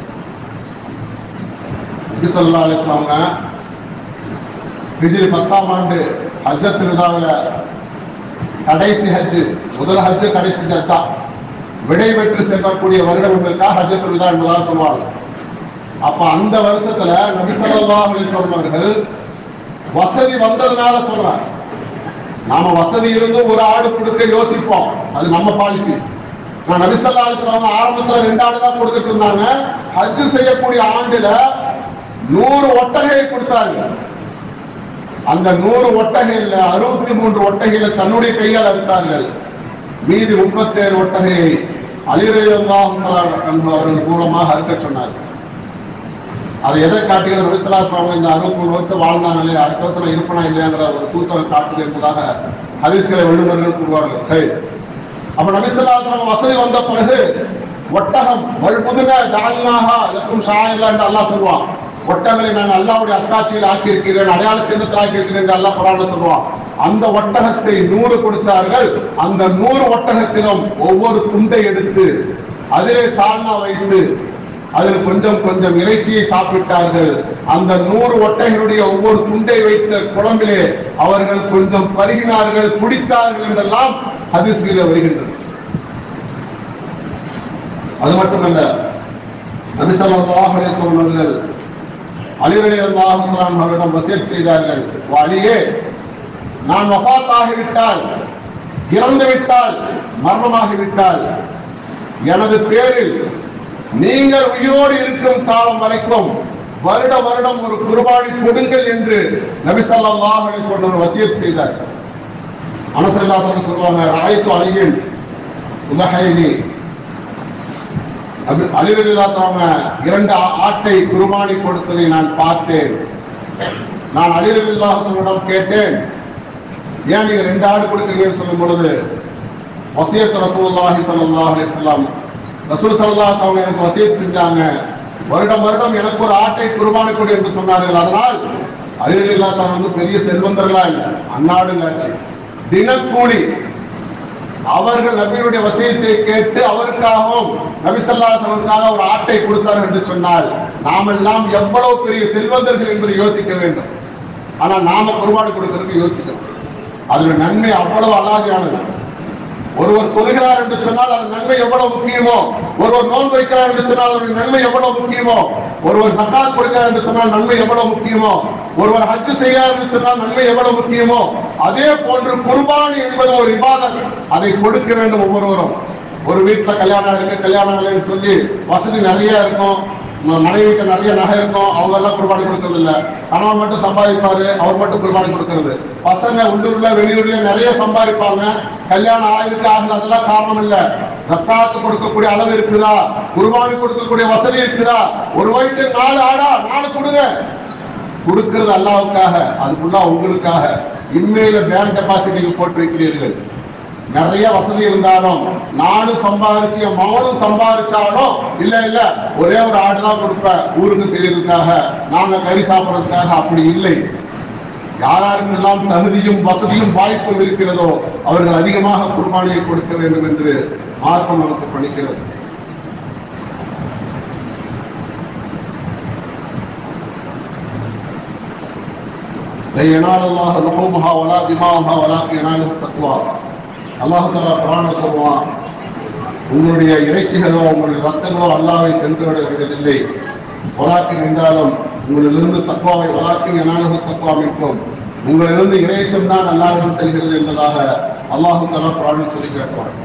A: நபி ஸல்லல்லாஹு அலைஹி வஸல்லம் ஹிஜ்ரி பத்தாம் ஆண்டு ஹஜ்ஜத் திருவிழாவில் கடைசி ஹஜ் முதல் ஹஜ் கடைசி ஹஜ் தான் விடை பெற்று செல்லக்கூடிய வருடங்களுக்காக ஹஜ்ஜத் திருவிழா என்பதாக சொல்லுவாங்க அப்ப அந்த வருஷத்துல நபி ஸல்லல்லாஹு அலைஹி வஸல்லம் அவர்கள் வசதி வந்ததுனால சொல்றாங்க நாம வசதி இருந்தும் ஒரு ஆடு கொடுக்க யோசிப்போம் அது நம்ம பாலிசி நான் நபி ஸல்லல்லாஹு அலைஹி வஸல்லம் ஆரம்பத்துல ரெண்டு ஆடு தான் கொடுத்துட்டு இருந்தாங்க ஹஜ் செய்யக்கூடிய ஆண்டுல நூறு ஒட்டகையை கொடுத்தாங்க அந்த நூறு ஒட்டகையில அறுபத்தி மூன்று ஒட்டகையில தன்னுடைய கையால் அறுத்தார்கள் மீதி முப்பத்தேழு ஒட்டகையை அலிரல்லாஹ் அவர்கள் மூலமாக அறுக்க சொன்னார்கள் அதை எதை காட்டுகிறது நபிசலாசம் இந்த அறுபத்தி மூணு வருஷம் வாழ்ந்தாங்களே அடுத்த வருஷம் நான் இருப்பனா இல்லையாங்கிற ஒரு சூசகம் காட்டுது என்பதாக ஹதீஸ்களை வல்லுநர்கள் கூறுவார்கள் சரி அப்ப நபிசல்லாசம் வசதி வந்த பிறகு ஒட்டகம் வல்புதுன ஜாலினாகா லக்கும் ஷாயிலா என்று அல்லாஹ் சொல்லுவான் ஒட்டகங்களை நான் அல்லாவுடைய அத்தாட்சியில் ஆக்கியிருக்கிறேன் அடையாள சின்னத்தில் ஆக்கியிருக்கிறேன் என்று அல்லாஹ் குரான்ல சொல்லுவான் அந்த ஒட்டகத்தை நூறு கொடுத்தார்கள் அந்த நூறு ஒட்டகத்திலும் ஒவ்வொரு துண்டை எடுத்து அதிலே சால்னா வைத்து அதில் கொஞ்சம் கொஞ்சம் இறைச்சியை சாப்பிட்டார்கள் அந்த நூறு ஒட்டைகளுடைய ஒவ்வொரு துண்டை வைத்த குழம்பிலே அவர்கள் கொஞ்சம் பருகினார்கள் குடித்தார்கள் என்றெல்லாம் ஹதீஸ்களில் வருகின்றது அது மட்டுமல்ல நபிசல்லாஹ் அலிஸ்லாம் அவர்கள் அலிரலி அல்லாஹும் அவரிடம் வசியத் செய்தார்கள் "ஓ அலியே நான் வபாத்தாகிவிட்டால் இறந்து விட்டால் மரணமாகிவிட்டால் எனது பேரில் நீங்கள் உயிரோடு இருக்கும் காலம் வரைக்கும் வருட வருடம் ஒரு குர்பானி கொடுங்கள் என்று நபி ஸல்லல்லாஹு அலைஹி வஸல்லம் ஒரு வசியத் செய்தார் அனசல்லாஹு சொல்லுவாங்க ராயத்து அலியின் உதஹைனி அலிரலில்லாத்தவங்க இரண்டு ஆ- ஆட்டை குர்பானி கொடுத்ததை நான் பார்த்தேன் நான் அலிரலில்லாஹத்தினிடம் கேட்டேன் ஏன் நீங்க ரெண்டு ஆடு கொடுக்குறீங்கன்னு சொல்லும் பொழுது வசியத் ரசூலுல்லாஹி ஸல்லல்லாஹு அலைஹி வஸல்லம் ரசூல் ஸல்லல்லாஹு அலைஹி வஸல்லம் எனக்கு வசியத் செஞ்சாங்க வருடம் வருடம் எனக்கு ஒரு ஆட்டை குர்பானி கொடு என்று சொன்னார்கள் அதனால் அலிரலில்லா தான் வந்து பெரிய செல்வந்தர்களா இல்லை அந்நாடுங்காச்சு தினக்கூலி அவர்கள் நபியுடைய வசியத்தை கேட்டு அவருக்காகவும் நபி ஸல்லல்லாஹு ஒரு ஆட்டை கொடுத்தார்கள் என்று சொன்னால் நாமெல்லாம் எவ்வளவு பெரிய செல்வந்தர்கள் என்பதை யோசிக்க வேண்டும் ஆனால் நாம குர்பானி கொடுக்கிறதுக்கு யோசிக்கணும் அதோட நன்மை அவ்வளவு அலாதியானது ஒருவர் தொழுகிறார் என்று சொன்னால் அது நன்மை எவ்வளவு முக்கியமோ ஒருவர் நோன்பு வைக்கிறார் என்று சொன்னால் அதனுடைய நன்மை எவ்வளவு முக்கியமோ ஒருவர் சக்காத் கொடுக்கிறார் என்று சொன்னால் நன்மை எவ்வளவு முக்கியமோ ஒருவர் ஹஜ் செய்கிறார் என்று சொன்னால் நன்மை எவ்வளவு முக்கியமோ அதே போன்று குர்பானி என்பது ஒரு இபாதத் அதை கொடுக்க வேண்டும் ஒவ்வொருவரும் ஒரு வீட்டுல கல்யாணம் இருக்கு கல்யாணம் இல்லைன்னு சொல்லி வசதி நிறைய இருக்கும் ம- மனைவிக்கு நிறைய நகை இருக்கும் அவங்க எல்லாம் குர்பானி கொடுக்கறது இல்ல கணவன் மட்டும் சம்பாதிப்பாரு அவர் மட்டும் குர்பானி கொடுக்கறது பசங்க உள்ளூர்ல வெளியூர்ல நிறைய சம்பாதிப்பாங்க கல்யாணம் ஆயிருக்கு ஆகல அதெல்லாம் காரணம் இல்ல சக்காத்து கொடுக்கக்கூடிய அளவு இருக்குதா குர்பானி கொடுக்கக்கூடிய வசதி இருக்குதா ஒரு வயிற்று நாலு ஆடா நாலு கொடுங்க கொடுக்கிறது அல்லாவுக்காக அது ஃபுல்லா உங்களுக்காக இன்மையில பேங்க் டெபாசிட் நீங்க போட்டிருக்கிறீர்கள் நிறைய வசதி இருந்தாலும் நானும் சம்பாதிச்சு என் மகனும் சம்பாதிச்சாலும் இல்ல இல்ல ஒரே ஒரு ஆடு தான் கொடுப்பேன் ஊருக்கு தெரியறதுக்காக நாங்க கறி சாப்பிடுறதுக்காக அப்படி இல்லை யாராருக்கெல்லாம் தகுதியும் வசதியும் வாய்ப்பும் இருக்கிறதோ அவர்கள் அதிகமாக குர்பானியை கொடுக்க வேண்டும் என்று மார்க்கம் நமக்கு பணிக்கிறது لا ينال الله لحومها ولا دماؤها ولكن يناله التقوى அல்லாஹ் தாலா குரான சொல்லுவான் உங்களுடைய இறைச்சிகளோ உங்களுடைய ரத்தங்களோ அல்லாவை சென்று விடுவதில்லை வலாக்கின் என்றாலும் உங்களிலிருந்து தக்குவாவை வலாக்கின் எனாலகு தக்குவா மீட்கும் உங்களிலிருந்து இறைச்சம் தான் அல்லாவிடம் செல்கிறது என்பதாக அல்லாஹு தாலா குரானில் சொல்லி கேட்கிறான்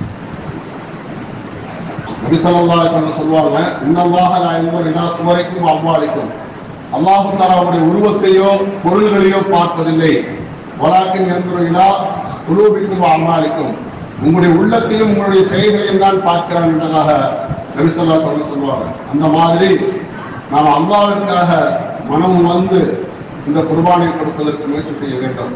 A: நபி ஸல்லல்லாஹு அலைஹி வஸல்லம் சொல்லுவாங்க இன்னல்லாஹ லா யன்ظுரு இலா சுவரிக்கும் அம்வாலிக்கும் அல்லாஹ் தஆலா அவருடைய உருவத்தையோ பொருள்களையோ பார்ப்பதில்லை வலாக்கின் யன்ظுரு இலா குலூபிக்கும் அம்வாலிக்கும் உங்களுடைய உள்ளத்தையும் உங்களுடைய செயல்களையும் தான் பார்க்கிறான் என்பதாக நபி ஸல்லல்லாஹு அலைஹி வஸல்லம் சொல்லுவாங்க அந்த மாதிரி நாம் அல்லாஹ்விற்காக மனம் வந்து இந்த குர்பானை கொடுப்பதற்கு முயற்சி செய்ய வேண்டும்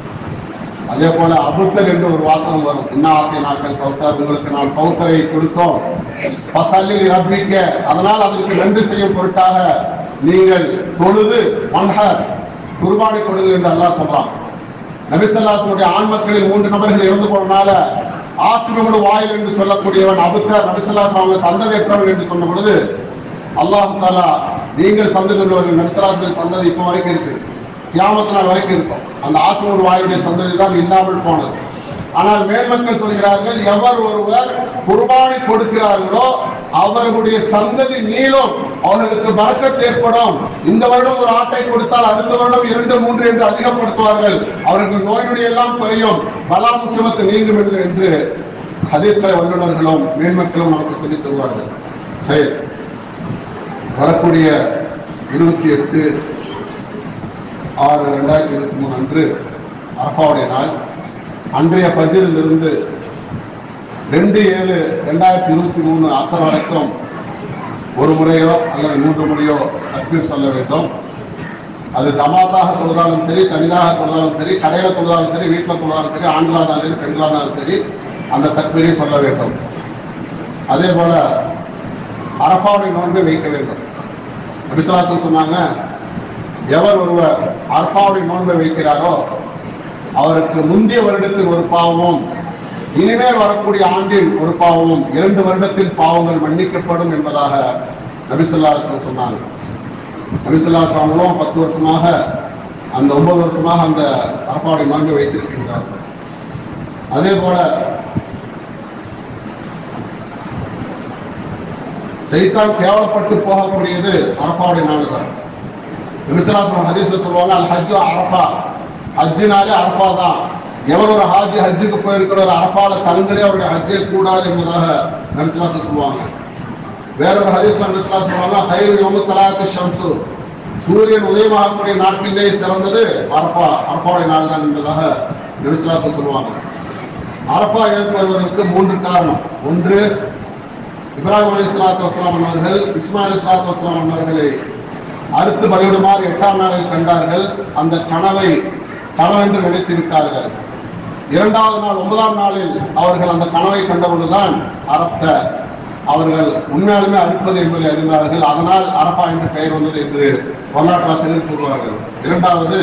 A: அதே போல அபுத்தர் என்று ஒரு வாசகம் வரும் இன்னாக்கை நாட்கள் கௌத்தர் உங்களுக்கு நான் கௌத்தரை கொடுத்தோம் பசல்லில் ரப்பிக்க அதனால் அதற்கு நன்றி செய்யும் பொருட்டாக நீங்கள் தொழுது மன்ஹர் குர்பானை கொடுங்க என்று அல்லாஹ் சொல்றான் நபிசல்லாசனுடைய ஆண் மக்களில் மூன்று நபர்கள் இறந்து போனனால ஆசிரமோட வாயில் என்று சொல்லக்கூடியவன் அபுத்தர் நபிசல்லாஸ் அவங்க சந்ததியற்றவன் என்று சொன்ன பொழுது அல்லாஹ் தாலா நீங்கள் சந்ததி உள்ளவர்கள் நபிசல்லாசுடைய சந்ததி இப்போ வரைக்கும் இருக்கு கியாமத்து நாள் வரைக்கும் இருக்கும் அந்த ஆசிரமோட வாயுடைய சந்ததி தான் இல்லாமல் போனது ஆனால் மேல்மக்கள் சொல்கிறார்கள் எவர் ஒருவர் குர்பானை கொடுக்கிறார்களோ அவர்களுடைய சந்ததி நீளும் அவர்களுக்கு பறக்கத் ஏற்படும் இந்த வருடம் ஒரு ஆட்டை கொடுத்தால் அடுத்த வருடம் இரண்டு மூன்று என்று அதிகப்படுத்துவார்கள் அவர்கள் நோய் நொடி எல்லாம் குறையும் பலா முசிபத்து நீங்கும் என்று- என்று ஹதீஸ்களை வல்லுநர்களும் மேன்மக்களும் நமக்கு சொல்லித் தருவார்கள் சரி வரக்கூடிய இருபத்தி எட்டு ஆறு ரெண்டாயிரத்தி இருபத்தி மூணு அன்று அரபாவுடைய நாள் அன்றைய பஜிலிருந்து ரெண்டு ஏழு ரெண்டாயிரத்தி இருபத்தி மூணு அசர் வரைக்கும் ஒரு முறையோ அல்லது மூன்று முறையோ தக்பீர் சொல்ல வேண்டும் அது ஜமாத்தாக தொழுதாலும் சரி தனிதாக தொழுதாலும் சரி கடையில தொழுதாலும் சரி வீட்டில் தொழுதாலும் சரி ஆண்களாக இருந்தாலும் சரி பெண்களாக இருந்தாலும் சரி அந்த தக்பீரை சொல்ல வேண்டும் அதே போல அரபாவுடைய நோன்பை வைக்க வேண்டும் நபிசுலாசன் சொன்னாங்க எவர் ஒருவர் அரபாவுடைய நோன்பை வைக்கிறாரோ அவருக்கு முந்தைய வருடத்தில் ஒரு பாவமும் இனிமேல் வரக்கூடிய ஆண்டில் ஒரு பாவமும் இரண்டு வருடத்தில் பாவங்கள் மன்னிக்கப்படும் என்பதாக நபிசுல்லாசன் சொன்னாங்க நபிசுல்லாசன் அவங்களும் பத்து வருஷமாக அந்த ஒன்பது வருஷமாக அந்த அரபாவுடைய நோன்பை வைத்திருக்கின்றார் அதே போல சைத்தான் கேவலப்பட்டு போகக்கூடியது அரபாவுடைய நாள் தான் நபிசுல்லாசன் ஹதீஸ்ல சொல்லுவாங்க அல் ஹஜ்ஜு அரபா ஹஜ்ஜினாலே அரபா தான் எவர் ஒரு ஹாஜி ஹஜ்ஜுக்கு போயிருக்கிற ஒரு அரபால தங்குறே அவருடைய ஹஜ்ஜே கூடாது என்பதாக நபிசுல்லாசன் சொல்லுவாங்க வேற ஒரு ஹதீஸ்ல நபிசுல்லா சொல்லுவாங்க ஹைரு யோமு தலாக்கு ஷம்சு சூரியன் உதயமாகக்கூடிய நாட்களிலே சிறந்தது அரபா அரபாவுடைய நாள் தான் என்பதாக நபிசுல்லாசன் சொல்லுவாங்க அரபா ஏற்படுவதற்கு மூன்று காரணம் ஒன்று இப்ராஹிம் அலி சலாத்து வஸ்லாம் அவர்கள் இஸ்மாயில் அலி சலாத்து வஸ்லாம் அவர்களை அறுத்து பலியிடுமாறு எட்டாம் நாளில் கண்டார்கள் அந்த கனவை கனவென்று நினைத்து விட்டார்கள் இரண்டாவது நாள் ஒன்பதாம் நாளில் அவர்கள் அந்த கனவை கண்டபொழுதுதான் அறத்த அவர்கள் உண்மையாலுமே அறுப்பது என்பதை அறிந்தார்கள் அதனால் அரபா என்று பெயர் வந்தது என்று வரலாற்று ஆசிரியர் கூறுவார்கள் இரண்டாவது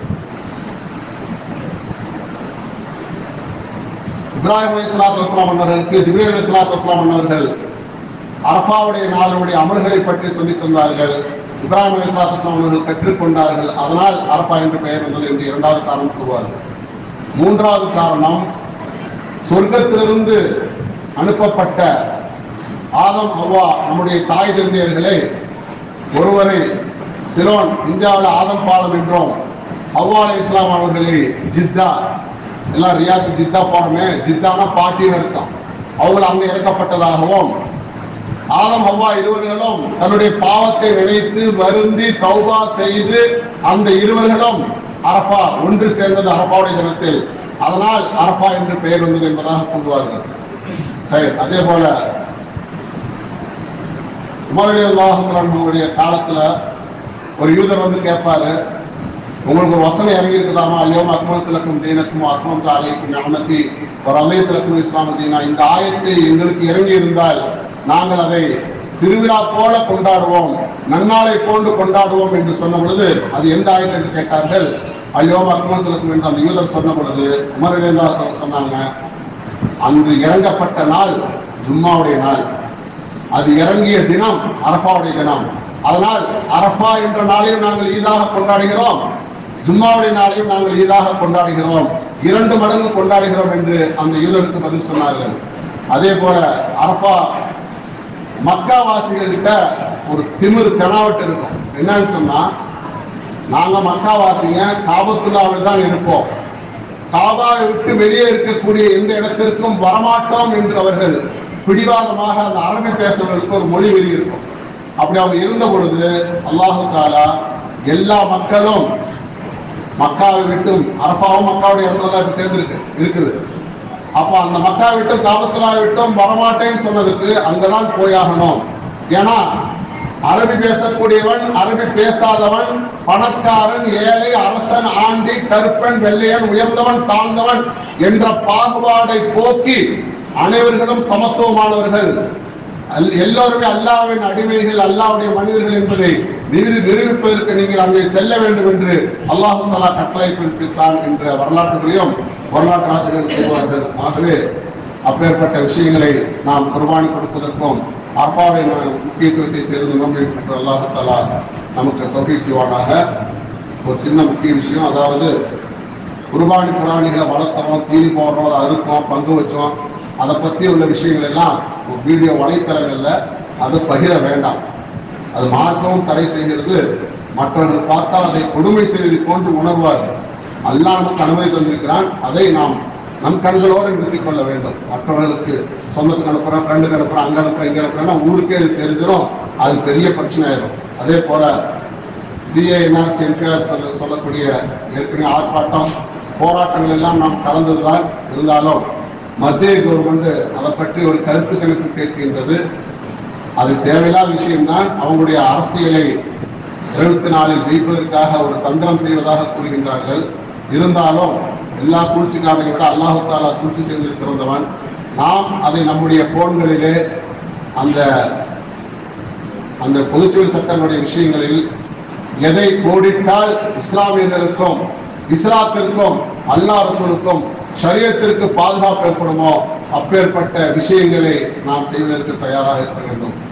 A: இப்ராஹிம் அலி சலாத்து வஸ்லாம் அவர்களுக்கு ஜிப்ரீல் அலி சலாத்து வஸ்லாம் அவர்கள் அரபாவுடைய நாளுடைய அமல்களை பற்றி சொல்லித் தந்தார்கள் இப்ராஹிம் அலி சலாத்து வஸ்லாம் அவர்கள் கற்றுக்கொண்டார்கள் அதனால் அரபா என்று பெயர் வந்தது என்று இரண்டாவது காரணம் கூறுவார்கள் மூன்றாவது காரணம் சொர்க்கத்திலிருந்து அனுப்பப்பட்ட ஆதம் அவ்வா நம்முடைய தாய் தந்தையர்களே ஒருவரை சிலோன் இந்தியாவில் ஆதம் பாலம் என்றும் அவ்வா அலை இஸ்லாம் அவர்களை ஜித்தா எல்லாம் ரியாத் ஜித்தா போனோமே ஜித்தானா பாட்டின்னு அர்த்தம் அவர்கள் அங்கே இறக்கப்பட்டதாகவும் ஆதம் அவ்வா இருவர்களும் தன்னுடைய பாவத்தை நினைத்து வருந்தி தௌபா செய்து அந்த இருவர்களும் அரபா ஒன்று சேர்ந்தது அரபாவுடைய தினத்தில் அதனால் அரபா என்று பெயர் வந்தது என்பதாக கூறுவார்கள் சரி, அதே போல உமரலி அல்லாஹுடைய காலத்துல ஒரு யூதர் வந்து கேட்பாரு உங்களுக்கு ஒரு வசனம் இறங்கி இருக்குதாமா ஐயோ அக்மத்திலக்கும் தீனக்கும் அக்மத்து அலைக்கும் அமத்தி ஒரு அமயத்திலக்கும் இஸ்லாம தீனா இந்த ஆயத்தை எங்களுக்கு இறங்கி இருந்தால் நாங்கள் அதை திருவிழா போல கொண்டாடுவோம் நன்னாளை போன்று கொண்டாடுவோம் என்று சொன்ன பொழுது அது எந்த ஆயத்தை என்று கேட்டார்கள் ஐயோ அக்மத்திலக்கும் என்று அந்த யூதர் சொன்ன பொழுது உமரலி சொன்னாங்க அன்று இறங்கப்பட்ட நாள் ஜும்மாவுடைய நாள் அது இறங்கிய தினம் அரபாவுடைய தினம் அதனால் அரபா என்ற நாளையும் நாங்கள் ஈதாக கொண்டாடுகிறோம் ஜும்மாவுடைய நாளையும் நாங்கள் ஈதாக கொண்டாடுகிறோம் இரண்டு மடங்கு கொண்டாடுகிறோம் என்று அந்த யூதருக்கு பதில் சொன்னார்கள் அதே போல அரபா மக்காவாசிகள்கிட்ட ஒரு திமிரு தெனாவட்டு இருக்கும் என்னன்னு சொன்னா நாங்க மக்காவாசிங்க காபத்துல்லாவில் தான் இருப்போம் காபாவை விட்டு வெளியே இருக்கக்கூடிய எந்த இடத்திற்கும் வரமாட்டோம் என்று அவர்கள் பிடிவாதமாக அந்த அரபி பேசுறவர்களுக்கு ஒரு மொழி வெளி இருக்கும் அப்படி அவங்க இருந்த பொழுது அல்லாஹு தாலா எல்லா மக்களும் மக்காவை விட்டும் அரபாவும் மக்காவுடைய இடத்துல இப்ப சேர்ந்திருக்கு இருக்குது அப்ப அந்த மக்கா விட்டும் காபத்துலா விட்டும் வரமாட்டேன்னு சொன்னதுக்கு அங்கதான் போயாகணும் ஏன்னா அரபி பேசக்கூடியவன் அரபி பேசாதவன் பணக்காரன் ஏழை அரசன் ஆண்டி கருப்பன் வெள்ளையன் உயர்ந்தவன் தாழ்ந்தவன் என்ற பாகுபாடை போக்கி அனைவர்களும் சமத்துவமானவர்கள் அல்- எல்லோருமே அல்லாவின் அடிமைகள் அல்லாவுடைய மனிதர்கள் என்பதை நிரூ- நிரூபிப்பதற்கு நீங்கள் அங்கே செல்ல வேண்டும் என்று அல்லாஹு தலா கட்டளை பிறப்பித்தான் என்ற வரலாற்றுகளையும் வரலாற்று ஆசிரியர்கள் கூறுவார்கள் ஆகவே அப்பேற்பட்ட விஷயங்களை நாம் குர்பானி கொடுப்பதற்கும் அப்பாவை முக்கியத்துவத்தை தெரிந்து நோம்பி பெற்ற அல்லாஹு தலா நமக்கு தொகை செய்வானாக ஒரு சின்ன முக்கிய விஷயம் அதாவது குர்பானி குரானிகளை வளர்த்தோம் தீனி போடுறோம் அதை அறுத்தோம் பங்கு வச்சோம் அதை பத்தி உள்ள விஷயங்கள் எல்லாம் ஒரு வீடியோ வலைத்தளங்கள்ல அது பகிர வேண்டாம் அது மார்க்கவும் தடை செய்கிறது மற்றவர்கள் பார்த்தால் அதை கொடுமை செய்வதை போன்று உணர்வார்கள் அல்லாஹ் நமக்கு அனுமதி தந்திருக்கிறான் அதை நாம் நம் கண்களோடு நிறுத்திக் கொள்ள வேண்டும் மற்றவர்களுக்கு சொந்தத்துக்கு அனுப்புறோம் ஃப்ரெண்டுக்கு அனுப்புறோம் அங்க அனுப்புறோம் இங்க அனுப்புறோம்னா ஊருக்கே அது தெரிஞ்சிடும் அது பெரிய பிரச்சனை ஆயிடும் அதே போல சிஏஎன்ஆர் சென்பிஆர் சொல்ல சொல்லக்கூடிய ஏற்கனவே ஆர்ப்பாட்டம் போராட்டங்கள் எல்லாம் நாம் கலந்ததுதான் இருந்தாலும் மத்திய கவர்மெண்ட் அதை பற்றி ஒரு கருத்து கணிப்பு கேட்கின்றது அது தேவையில்லாத விஷயம்தான் அவங்களுடைய அரசியலை இருபத்தி நாலில் ஜெயிப்பதற்காக ஒரு தந்திரம் செய்வதாக கூறுகின்றார்கள் இருந்தாலும் எல்லா சூழ்ச்சிக்காரங்களை விட அல்லாஹு தாலா சூழ்ச்சி செய்வதில் சிறந்தவன் நாம் அதை நம்முடைய போன்களிலே அந்த அந்த பொதுச்சிவில் சட்டங்களுடைய விஷயங்களில் எதை கோடிட்டால் இஸ்லாமியர்களுக்கும் இஸ்லாத்திற்கும் அல்லாஹ் ரசூலுக்கும் ஷரியத்திற்கு பாதுகாப்பு ஏற்படுமோ அப்பேற்பட்ட விஷயங்களை நாம் செய்வதற்கு தயாராக இருக்க வேண்டும்